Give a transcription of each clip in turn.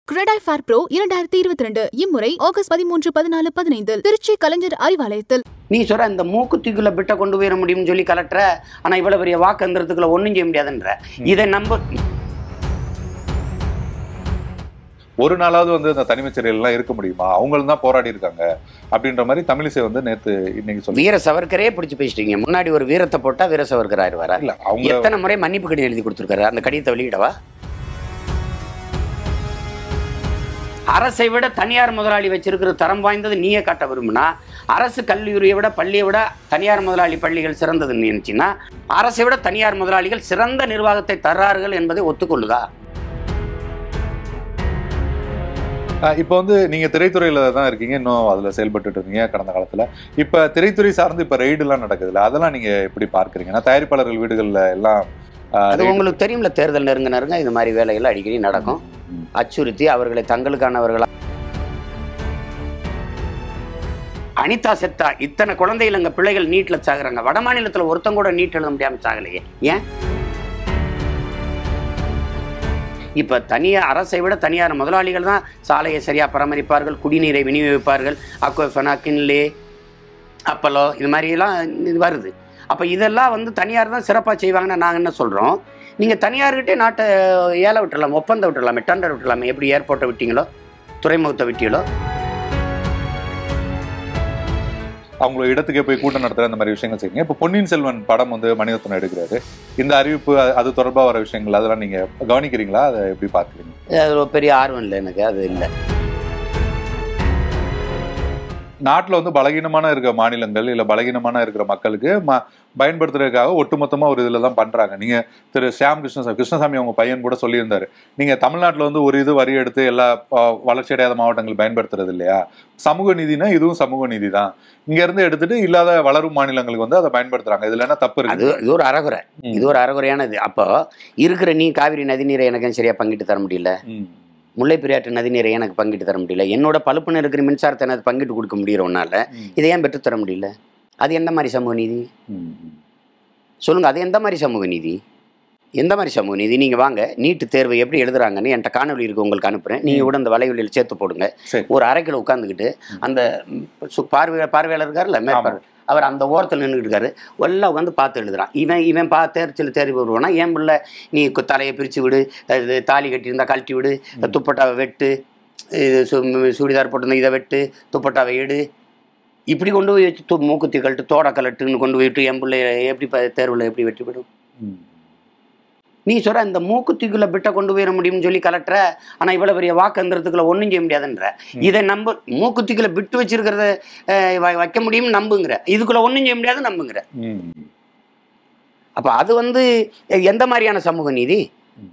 CREDAI fair bro இரண்டாயிரத்தி இருபத்தி ரெண்டு இம்முறை ஆகஸ்ட் பதிமூன்று பதினாலு பதினைந்தில் திருச்சி கலைஞர் அறிவாலயத்தில் நீ சொல்ற இந்த மூக்குத்திக்குள்ள பிட்ட கொண்டு போயிட முடியும்னு சொல்லி கலட்டுற ஆனா இவ்வளவு பெரிய வாக்கந்திரத்துக்குள்ள ஒண்ணும் செய்ய முடியாதுன்ற இதை நம்ப ஒரு நாளாவது வந்து அந்த தனிமைச் சிறையில எல்லாம் இருக்க முடியுமா அவங்களும் தான் போராடி இருக்காங்க அப்படின்ற மாதிரி தமிழிசை வந்து நேத்து இன்னைக்கு சொல்லி வீர சவர்க்கரே பிடிச்சு பேசிட்டீங்க முன்னாடி ஒரு வீரத்தை போட்டா வீர சவர்க்கர் ஆயிடுவாரா இல்ல அவங்க எத்தனை முறை மன்னிப்பு கடிதம் எழுதி கொடுத்துருக்காரு அந்த கடிதத்தை வெளியிடவா அரசை விட தனியார் முதலாளி வச்சிருக்கிற தரம் வாய்ந்தது நீயே காட்ட விரும்புனா அரசு கல்லூரியை விட பள்ளியை விட தனியார் முதலாளி பள்ளிகள் சிறந்ததுன்னு நினைச்சின்னா அரசை விட தனியார் முதலாளிகள் சிறந்த நிர்வாகத்தை தர்றார்கள் என்பதை ஒத்துக்கொள்ளுதா அஹ் இப்போ வந்து நீங்க திரைத்துறையில தான் இருக்கீங்க இன்னும் அதுல செயல்பட்டுட்டு இருக்கீங்க கடந்த காலத்துல இப்ப திரைத்துறை சார்ந்து இப்ப ரெய்டு எல்லாம் நடக்குதுல்ல அதெல்லாம் நீங்க எப்படி பார்க்கறீங்க நான் தயாரிப்பாளர்கள் வீடுகள்ல எல்லாம் அஹ், அது raid- உங்களுக்கு தெரியும்ல தேர்தல் நெருங்க நெருங்க இது மாதிரி வேலைகள் அடிக்கடி நடக்கும் ம். அச்சுறுத்தி அவர்களை தங்களுக்கானவர்களா அனிதா செத்தா இத்தனை குழந்தைகள் எங்க பிள்ளைகள் நீட்ல சாகுறாங்க வட மாநிலத்துல ஒருத்தன் கூட நீட் எழுத முடியாம சாகலையே ஏன் இப்ப தனியார் அரசை விட தனியார் முதலாளிகள் தான் சாலையை சரியா பராமரிப்பார்கள் குடிநீரை விநியோகிப்பார்கள் அக்வஃபனா கின்லே அப்பலோ இது மாதிரிலாம் இது வருது அப்போ இதெல்லாம் வந்து தனியார் தான் சிறப்பாக செய்வாங்கன்னு நாங்கள் என்ன சொல்கிறோம் நீங்கள் தனியார்கிட்டே நாட்டை ஏல விட்டுடலாம் ஒப்பந்தம் விட்டுடலாமே டெண்டர் விட்டுடலாமே எப்படி ஏர்போர்ட்டை விட்டீங்களோ துறைமுகத்தை விட்டீங்களோ அவங்கள இடத்துக்கே போய் கூட்டம் நடத்துற அந்த மாதிரி விஷயங்கள் செய்யுங்க இப்போ பொன்னியின் செல்வன் படம் வந்து மணிரத்னம் எடுக்கிறாரு இந்த அறிவிப்பு அது- அது தொடர்பா வர விஷயங்கள் அதெல்லாம் நீங்க கவனிக்கிறீங்களா அதை எப்படி பார்க்குறீங்க அது ஒரு பெரிய ஆர்வம் இல்லை எனக்கு அது இல்லை நாட்டுல வந்து பலகீனமான இருக்கிற மாநிலங்கள் இல்ல பலகீனமான இருக்கிற மக்களுக்கு ம- பயன்படுத்துறதுக்காக ஒட்டுமொத்தமா ஒரு இதுல தான் பண்றாங்க நீங்க திரு ஷியாம் கிருஷ்ணசாமி கிருஷ்ணசாமி அவங்க பையன் கூட சொல்லியிருந்தாரு நீங்க தமிழ்நாட்டுல வந்து ஒரு இது வரி எடுத்து எல்லா அஹ், வளர்ச்சியடையாத மாவட்டங்கள் பயன்படுத்துறது இல்லையா சமூக நீதினா இதுவும் சமூக நீதி தான் இங்க இருந்து எடுத்துட்டு இல்லாத வளரும் மாநிலங்களுக்கு வந்து அதை பயன்படுத்துறாங்க இதுல என்ன தப்பு அது இருக்கு இது ஒரு அறகுறை ம். இது ஒரு அறகுறையானது அப்போ இருக்கிற நீ காவிரி நதிநீரை எனக்கு சரியாக பங்கிட்டு தர முடியல ம். முல்லை பெரியாற்று நதிநீரை எனக்கு பங்கிட்டு தர முடியல என்னோட பழுப்புன்னு இருக்கிற மின்சாரத்தை எனக்கு பங்கிட்டு கொடுக்க முடியறவனால ம். இதை ஏன் பெற்றுத் தர முடியல அது எந்த மாதிரி சமூக நீதி ம். சொல்லுங்க அது எந்த மாதிரி சமூக நீதி எந்த மாதிரி சமூக நீதி நீங்கள் வாங்க நீட்டு தேர்வு எப்படி எழுதுறாங்கன்னு என்கிட்ட காணொலி இருக்கு உங்களுக்கு அனுப்புகிறேன் நீங்கள் கூட அந்த வலைவலியில் சேர்த்து போடுங்க சரி. ஒரு அரைக்கில் உட்காந்துக்கிட்டு அந்த ம், சு- பார்வை பார்வையாளர் இருக்காருல்ல மேற்பார்வை அவர் அந்த ஓரத்தில் நின்றுட்டு இருக்காரு எல்லாம் உட்காந்து பார்த்து எழுதுறான் இவன் இவன் பா தேர்ச்சியில் தேர்வு வருவானா ஏன் பிள்ளை நீ கு- தலையை பிரித்து விடு இது தாலி கட்டியிருந்தா கழட்டி விடு துப்பட்டாவை வெட்டு இது சு- சுடிதார் போட்டிருந்தா இதை வெட்டு துப்பட்டாவை எடு இப்படி கொண்டு போய் வச்சு து- மூக்குத்தி கழட்டு தோட கலட்டுன்னு கொண்டு போயிட்டு என் பிள்ளை எப்படி ப- தேர்வுல எப்படி வெற்றி பெறும் ம். நீ சொல்ற இந்த மூக்குத்திக்குள்ள பிட்ட கொண்டு போயிட முடியும்னு சொல்லி கலட்டுற ஆனா இவ்வளவு பெரிய வாக்கந்திரத்துக்குள்ள ஒண்ணும் செய்ய முடியாதுன்ற இதை நம்ப மூக்குத்திக்குள்ள பிட்டு வச்சிருக்கிறத அஹ், வ- வைக்க முடியும்னு நம்புங்கிற இதுக்குள்ள ஒண்ணும் செய்ய முடியாது நம்புங்கிற ம். அப்ப அது வந்து எந்த மாதிரியான சமூக நீதி ம்.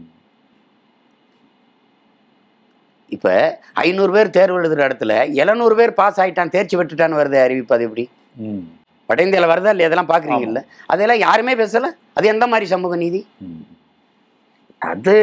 இப்ப ஐநூறு பேர் தேர்வு எழுதுற இடத்துல எழுநூறு பேர் பாஸ் ஆயிட்டான் தேர்ச்சி பெற்றுட்டான்னு வருது அறிவிப்பு அது எப்படி ம். வட இந்தியாவில் வருதா இல்லையா அதெல்லாம் பார்க்குறீங்கல்ல அதெல்லாம் யாருமே பேசல அது எந்த மாதிரி சமூக நீதி ம். அது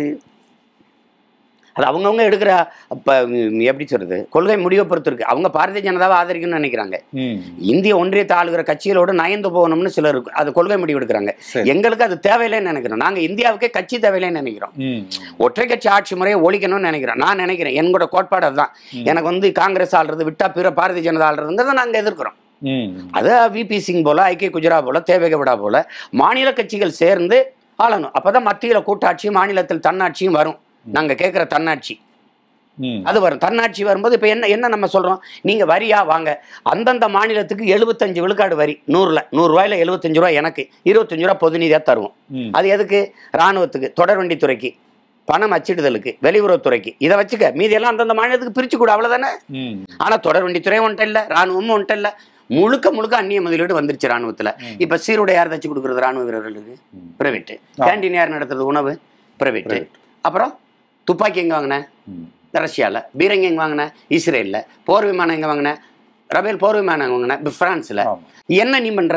அது அவங்கவுங்க எடுக்கிற இப்போ எப்படி சொல்றது கொள்கை முடிவை பொறுத்து இருக்கு அவங்க பாரதிய ஜனதாவை ஆதரிக்கணும்னு நினைக்கிறாங்க ம். இந்திய ஒன்றியத்தை ஆளுகிற கட்சிகளோடு நயந்து போகணும்னு சிலர் இருக்கு. அது கொள்கை முடிவு எடுக்கிறாங்க சரி. எங்களுக்கு அது தேவையில்லைன்னு நினைக்கிறோம் நாங்க இந்தியாவுக்கே கட்சி தேவையில்லைன்னு நினைக்கிறோம் ம். ஒற்றை கட்சி ஆட்சி முறையை ஒழிக்கணும்னு நினைக்கிறோம் நான் நினைக்கிறேன் என்னோட கோட்பாடு அதுதான் ம். எனக்கு வந்து காங்கிரஸ் ஆள்றது விட்டா பிற பாரதிய ஜனதா ஆள்றதுங்கிறத நாங்க எதிர்க்கிறோம் ம். அது விபி சிங் போல ஐக்கிய குஜரா போல தேவகவுடா போல மாநில கட்சிகள் சேர்ந்து ஆளணும் அப்பதான் மத்தியில கூட்டாட்சியும் மாநிலத்தில் தன்னாட்சியும் வரும் நாங்க கேட்குற தன்னாட்சி ம். அது வரும் தன்னாட்சி வரும்போது இப்போ என்ன என்ன நம்ம சொல்றோம் நீங்க வரியா வாங்க அந்தந்த மாநிலத்துக்கு எழுபத்தஞ்சு விழுக்காடு வரி நூறுல நூறு ரூபாயில எழுபத்தஞ்சு ரூபாய் எனக்கு இருபத்தஞ்சு ரூபா பொது நிதியா தருவோம் ம். அது எதுக்கு ராணுவத்துக்கு தொடர்வண்டித்துறைக்கு பணம் அச்சிடுதலுக்கு வெளியுறவுத்துறைக்கு இதை வச்சுக்க மீதி எல்லாம் அந்தந்த மாநிலத்துக்கு பிரிச்சு கொடு அவ்வளவுதானே ம். ஆனா தொடர்வண்டித்துறை ஒன்றும் இல்லை ராணுவமும் ஒன்றும் இல்லை முழுக்க முழுக்க அந்நிய முதலீடு வந்துருச்சு ராணுவத்துல ம். இப்ப சீருடை யார் தச்சு கொடுக்குறது ராணுவ வீரர்களுக்கு ம். பிரைவேட்டு ஆ. கேண்டீன் யார் நடத்துறது உணவு பிரைவேட்டு Private. அப்புறம் துப்பாக்கி எங்க வாங்கினேன் ம். ரஷ்யாவில் பீரங்கி எங்க வாங்கினேன் இஸ்ரேலில் போர் விமானம் எங்க வாங்கினேன் ரபேல் போர் விமானம் எங்க வாங்கினேன் இப்ப பிரான்ஸ்ல ஆமா. என்ன நீ பண்ற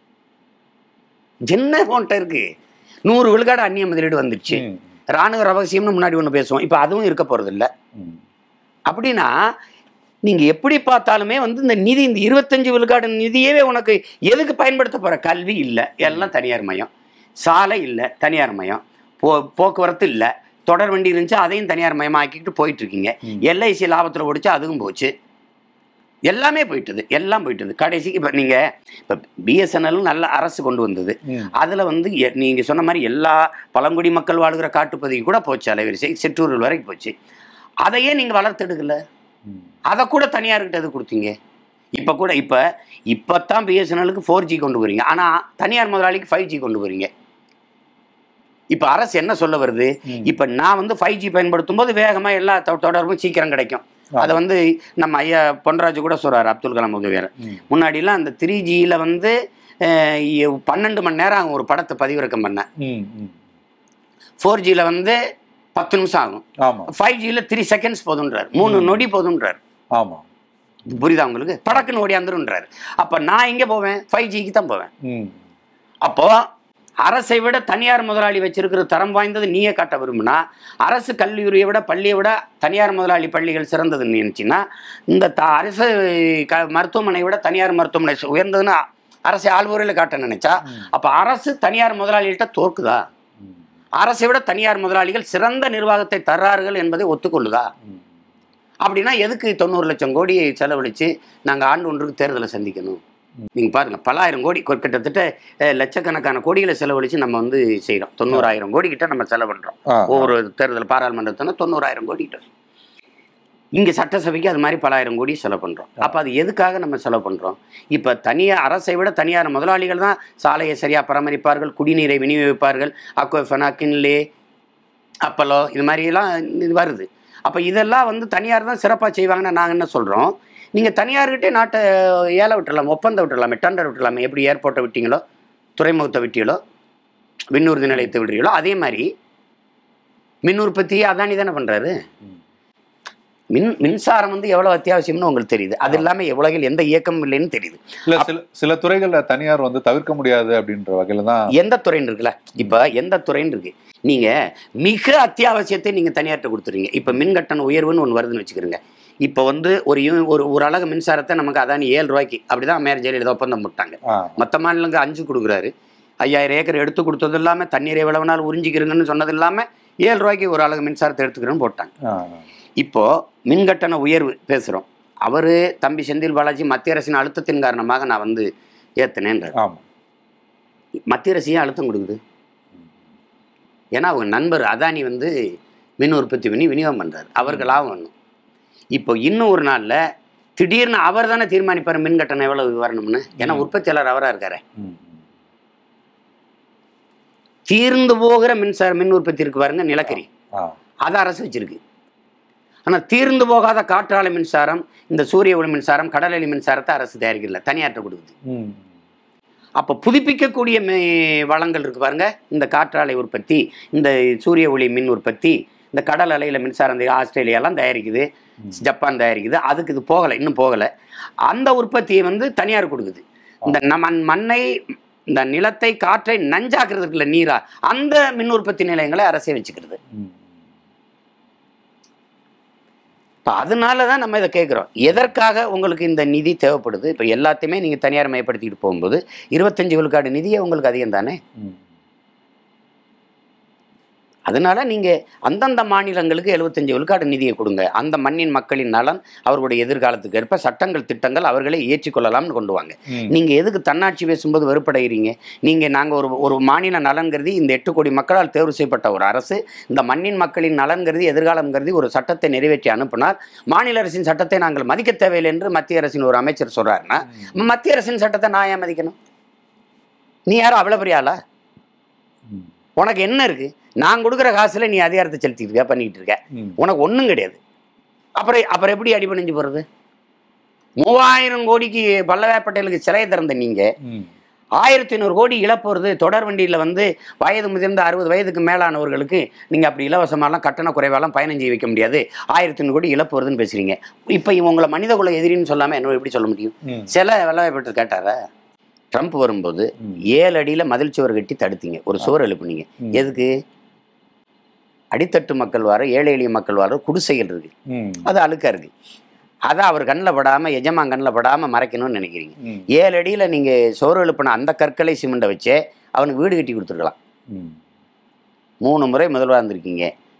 என்ன உன்கிட்ட இருக்கு நூறு விழுக்காடு அந்நிய முதலீடு வந்துருச்சு ம். ராணுவ ரகசியம்னு முன்னாடி ஒன்று பேசுவோம் இப்போ அதுவும் இருக்க போறது இல்ல ம். அப்படின்னா நீங்க எப்படி பார்த்தாலுமே வந்து இந்த நிதி இந்த இருபத்தஞ்சு விழுக்காடு நிதியவே உனக்கு எதுக்கு பயன்படுத்த போற கல்வி இல்லை எல்லாம் தனியார் மயம் சாலை இல்லை தனியார் மயம் போ போக்குவரத்து இல்லை தொடர் வண்டி இருந்துச்சு அதையும் தனியார் மயமாக்கிட்டு போயிட்டு இருக்கீங்க ம். எல்ஐசி லாபத்தில் ஓடிச்சு அதுவும் போச்சு எல்லாமே போயிட்டுது எல்லாம் போயிட்டுது கடைசிக்கு இப்போ நீங்கள் இப்போ பிஎஸ்என்எல் நல்ல அரசு கொண்டு வந்தது ம். அதில் வந்து எ- நீங்க சொன்ன மாதிரி எல்லா பழங்குடி மக்கள் வாழ்கிற காட்டுப்பகுதிக்கு கூட போச்சு அலைவரிசை சிற்றூர்கள் வரைக்கும் போச்சு அதையே நீங்கள் வளர்த்தெடுக்கல ம். அதை கூட தனியார்கிட்ட எது கொடுத்தீங்க இப்போ கூட இப்போ இப்போ தான் பிஎஸ்என்எலுக்கு ஃபோர் ஜி கொண்டு வரீங்க ஆனால் தனியார் முதலாளிக்கு ஃபைவ் ஜி கொண்டு வரீங்க இப்போ அரசு என்ன சொல்ல வருது ம். இப்போ நான் வந்து ஃபைவ் ஜி பயன்படுத்தும் போது வேகமாக எல்லா தொ- தொடர்பும் சீக்கிரம் கிடைக்கும் அதை வந்து நம்ம ஐயா பொன்ராஜ் கூட சொல்றாரு அப்துல் கலாம் உதவியார் ம். முன்னாடிலாம் அந்த த்ரீ ஜியில் வந்து அஹ், இ- பன்னெண்டு மணி நேரம் ஆகும் ஒரு படத்தை பதிவிறக்கம் பண்ண ம். ம். ஃபோர் ஜியில் வந்து பத்து நிமிஷம் ஆகும் ஆமா ஃபைவ் ஜியில் த்ரீ செகண்ட்ஸ் போதுன்றார் மூணு ம். நொடி போதுன்றார் ஆமா புரியுதா உங்களுக்கு படக்குன்னு ஓடியாந்துருன்றார் அப்போ நான் எங்கே போவேன் ஃபைவ் ஜிக்கு தான் போவேன் ம். அப்போ அரசை விட தனியார் முதலாளி வச்சிருக்கிற தரம் வாய்ந்தது நீயே காட்ட விரும்புனா அரசு கல்லூரியை விட பள்ளியை விட தனியார் முதலாளி பள்ளிகள் சிறந்ததுன்னு நினைச்சின்னா இந்த த அரசு க மருத்துவமனை விட தனியார் மருத்துவமனை உயர்ந்ததுன்னு அரசு ஆள்வூரில் காட்ட நினைச்சா ம். அப்போ அரசு தனியார் முதலாளிகிட்ட தோற்குதா ம். அரசை விட தனியார் முதலாளிகள் சிறந்த நிர்வாகத்தை தர்றார்கள் என்பதை ஒத்துக்கொள்ளுதா ம். அப்படின்னா எதுக்கு தொண்ணூறு லட்சம் கோடியை செலவழித்து நாங்கள் ஆண்டு ஒன்றுக்கு தேர்தலை சந்திக்கணும் நீங்கள் பாருங்கள் பல்லாயிரம் கோடி கொ- கிட்டத்தட்ட அஹ், லட்சக்கணக்கான கோடிகளை செலவழித்து நம்ம வந்து செய்கிறோம் தொண்ணூறாயிரம் கோடி கிட்ட நம்ம செலவு பண்ணுறோம் ஆ. ஒவ்வொரு தேர்தல் பாராளுமன்றத்தின தொண்ணூறாயிரம் கோடி கிட்ட இங்கே சட்டசபைக்கு அது மாதிரி பலாயிரம் கோடி செலவு பண்ணுறோம் அப்போ அது எதுக்காக நம்ம செலவு பண்ணுறோம் இப்போ தனியார் அரசை விட தனியார் முதலாளிகள் தான் சாலையை சரியாக பராமரிப்பார்கள் குடிநீரை விநியோகிப்பார்கள் அக்வஃபனா கின்லே அப்பலோ இது மாதிரியெல்லாம் இது வருது அப்போ இதெல்லாம் வந்து தனியார் தான் சிறப்பாக செய்வாங்கன்னு நாங்கள் என்ன சொல்கிறோம் நீங்கள் தனியார்கிட்டே நாட்டை ஏல விட்டுடலாம் ஒப்பந்தம் விட்டுடலாமே டெண்டர் விட்டுடலாமே எப்படி ஏர்போர்ட்டை விட்டீங்களோ துறைமுகத்தை விட்டீங்களோ விண்ணூர்தி நிலையத்தை விடுறீங்களோ அதே மாதிரி மின் உற்பத்தியை அதானி தானே பண்ணுறாரு ம். மின் மின்சாரம் வந்து எவ்வளோ அத்தியாவசியம்னு உங்களுக்கு தெரியுது அது இல்லாமல் உலகில் எந்த இயக்கமும் இல்லைன்னு தெரியுது இல்ல சில சில துறைகள்ல தனியார் வந்து தவிர்க்க முடியாது அப்படின்ற வகையில தான் எந்த துறைன்னு இருக்குல்ல இப்போ எந்த துறைன்னு இருக்கு நீங்க மிக அத்தியாவசியத்தை நீங்க தனியார்ட்ட கொடுத்துறீங்க இப்போ மின் கட்டண உயர்வுன்னு ஒன்று வருதுன்னு வச்சுக்கிறோங்க இப்போ வந்து ஒரு யூ- ஒரு ஒரு அழகு மின்சாரத்தை நமக்கு அதானி ஏழு ரூபாய்க்கு அப்படிதான் மேயர் ஜெயலலிதா ஒப்பந்தம் போட்டாங்க ஆ. மற்ற மாநிலங்க அஞ்சு கொடுக்குறாரு ஐயாயிரம் ஏக்கர் எடுத்து கொடுத்தது இல்லாமல் தண்ணீரை எவ்வளவு நாள் உறிஞ்சிக்கிறீங்கன்னு சொன்னது இல்லாமல் ஏழு ரூபாய்க்கு ஒரு அழகு மின்சாரத்தை எடுத்துக்கிறேன்னு போட்டாங்க ஆ. இப்போ மின் கட்டண உயர்வு பேசுகிறோம் அவர் தம்பி செந்தில் பாலாஜி மத்திய அரசின் அழுத்தத்தின் காரணமாக நான் வந்து ஏற்றினேன்றார் ஆமா மத்திய அரசு ஏன் அழுத்தம் கொடுக்குது ஏன்னா அவங்க நண்பர் அதானி வந்து மின் உற்பத்தி பண்ணி விநியோகம் பண்ணுறாரு அவருக்கு லாபம் வேணும் இப்போ இன்னும் ஒரு நாளில் திடீர்னு அவர் தானே தீர்மானிப்பார் மின் கட்டணம் எவ்வளவு வரணும்னு ஏன்னா ம். உற்பத்தியாளர் அவராக இருக்காரு ம். தீர்ந்து போகிற மின்சார மின் உற்பத்தி இருக்கு பாருங்க நிலக்கரி ஆ. அதை அரசு வச்சிருக்கு ஆனால் தீர்ந்து போகாத காற்றாலை மின்சாரம் இந்த சூரிய ஒளி மின்சாரம் கடலொளி மின்சாரத்தை அரசு தயாரிக்கல தனியார்ட்ட கொடுக்குது ம். அப்போ புதுப்பிக்கக்கூடிய மே- வளங்கள் இருக்கு பாருங்க இந்த காற்றாலை உற்பத்தி இந்த சூரிய ஒளி மின் உற்பத்தி இந்த கடல் அலையில் மின்சாரம் இந்த ஆஸ்திரேலியாலாம் தயாரிக்குது ம். ஜப்பான் தயாரிக்குது அதுக்கு இது போகலை இன்னும் போகலை அந்த உற்பத்தியை வந்து தனியார் கொடுக்குது இந்த நம்ம மண்ணை இந்த நிலத்தை காற்றை நஞ்சாக்குறது இருக்குல்ல நீரா அந்த மின் உற்பத்தி நிலையங்களை அரசே வச்சுக்கிறது ம். இப்போ அதனால தான் நம்ம இதை கேட்குறோம் எதற்காக உங்களுக்கு இந்த நிதி தேவைப்படுது இப்போ எல்லாத்தையுமே நீங்கள் தனியார் மயப்படுத்திட்டு போகும்போது இருபத்தஞ்சு விழுக்காடு நிதியே உங்களுக்கு அதிகம் தானே ம். அதனால நீங்கள் அந்தந்த மாநிலங்களுக்கு எழுபத்தஞ்சு விழுக்காடு நிதியை கொடுங்க அந்த மண்ணின் மக்களின் நலன் அவர்களுடைய எதிர்காலத்துக்கு ஏற்ப சட்டங்கள் திட்டங்கள் அவர்களே ஏற்றுக்கொள்ளலாம்னு கொண்டு வாங்க ம். நீங்கள் எதுக்கு தன்னாட்சி பேசும்போது வெறுப்படைகிறீங்க நீங்கள் நாங்கள் ஒரு ஒரு மாநில நலன்கிறது இந்த எட்டு கோடி மக்களால் தேர்வு செய்யப்பட்ட ஒரு அரசு இந்த மண்ணின் மக்களின் நலன்கிறது எதிர்காலம் கருதி ஒரு சட்டத்தை நிறைவேற்றி அனுப்பினார் மாநில அரசின் சட்டத்தை நாங்கள் மதிக்க தேவையில்லை என்று மத்திய அரசின் ஒரு அமைச்சர் சொல்றாருன்னா மத்திய அரசின் சட்டத்தை நான் ஏன் மதிக்கணும் நீ யாரும் அவ்வளோ பெரிய ஆளா ம். உனக்கு என்ன இருக்கு நான் கொடுக்குற காசுல நீ அதிகாரத்தை செலுத்திட்டு இருக்க பண்ணிட்டு இருக்க ம். உனக்கு ஒன்றும் கிடையாது அப்புறம் அப்புறம் எப்படி அடிபணிஞ்சு போகிறது மூவாயிரம் கோடிக்கு பல்லவாய் பட்டேலுக்கு சிலையை திறந்த நீங்கள் ம். ஆயிரத்தி ஐநூறு கோடி இழப்பு வருது தொடர் வண்டியில் வந்து வயது முதிர்ந்த அறுபது வயதுக்கு மேலானவர்களுக்கு நீங்கள் அப்படி இலவசமாலாம் கட்டண குறைவாலாம் பயணம் செய்ய வைக்க முடியாது ஆயிரத்தி ஐநூறு கோடி இழப்பு வருதுன்னு பேசுறீங்க இப்போ உங்களை மனித குல எதிரின்னு சொல்லாமல் என்ன எப்படி சொல்ல முடியும் ம். சில வெள்ளவாய்ப்பட்டு கேட்டாரா ட்ரம்ப் வரும்போது ம். ஏழு அடியில் மதில் சுவர் கட்டி தடுத்தீங்க ஒரு சுவர் எழுப்புனீங்க ம். எதுக்கு அடித்தட்டு மக்கள் வார ஏழை எளிய மக்கள் வார குடிசைகள் இருக்கு ம். அது அழுக்கா இருக்கு அதை அவர் கண்ணில் படாமல் எஜமான் கண்ணில் படாமல் மறைக்கணும்னு நினைக்கிறீங்க ம். ஏழு அடியில் நீங்கள் சோறு எழுப்பின அந்த கற்களை சிமெண்ட்டை வச்சே அவனுக்கு வீடு கட்டி கொடுத்துருக்கலாம் ம். மூணு முறை முதல்வராக இருந்திருக்கீங்க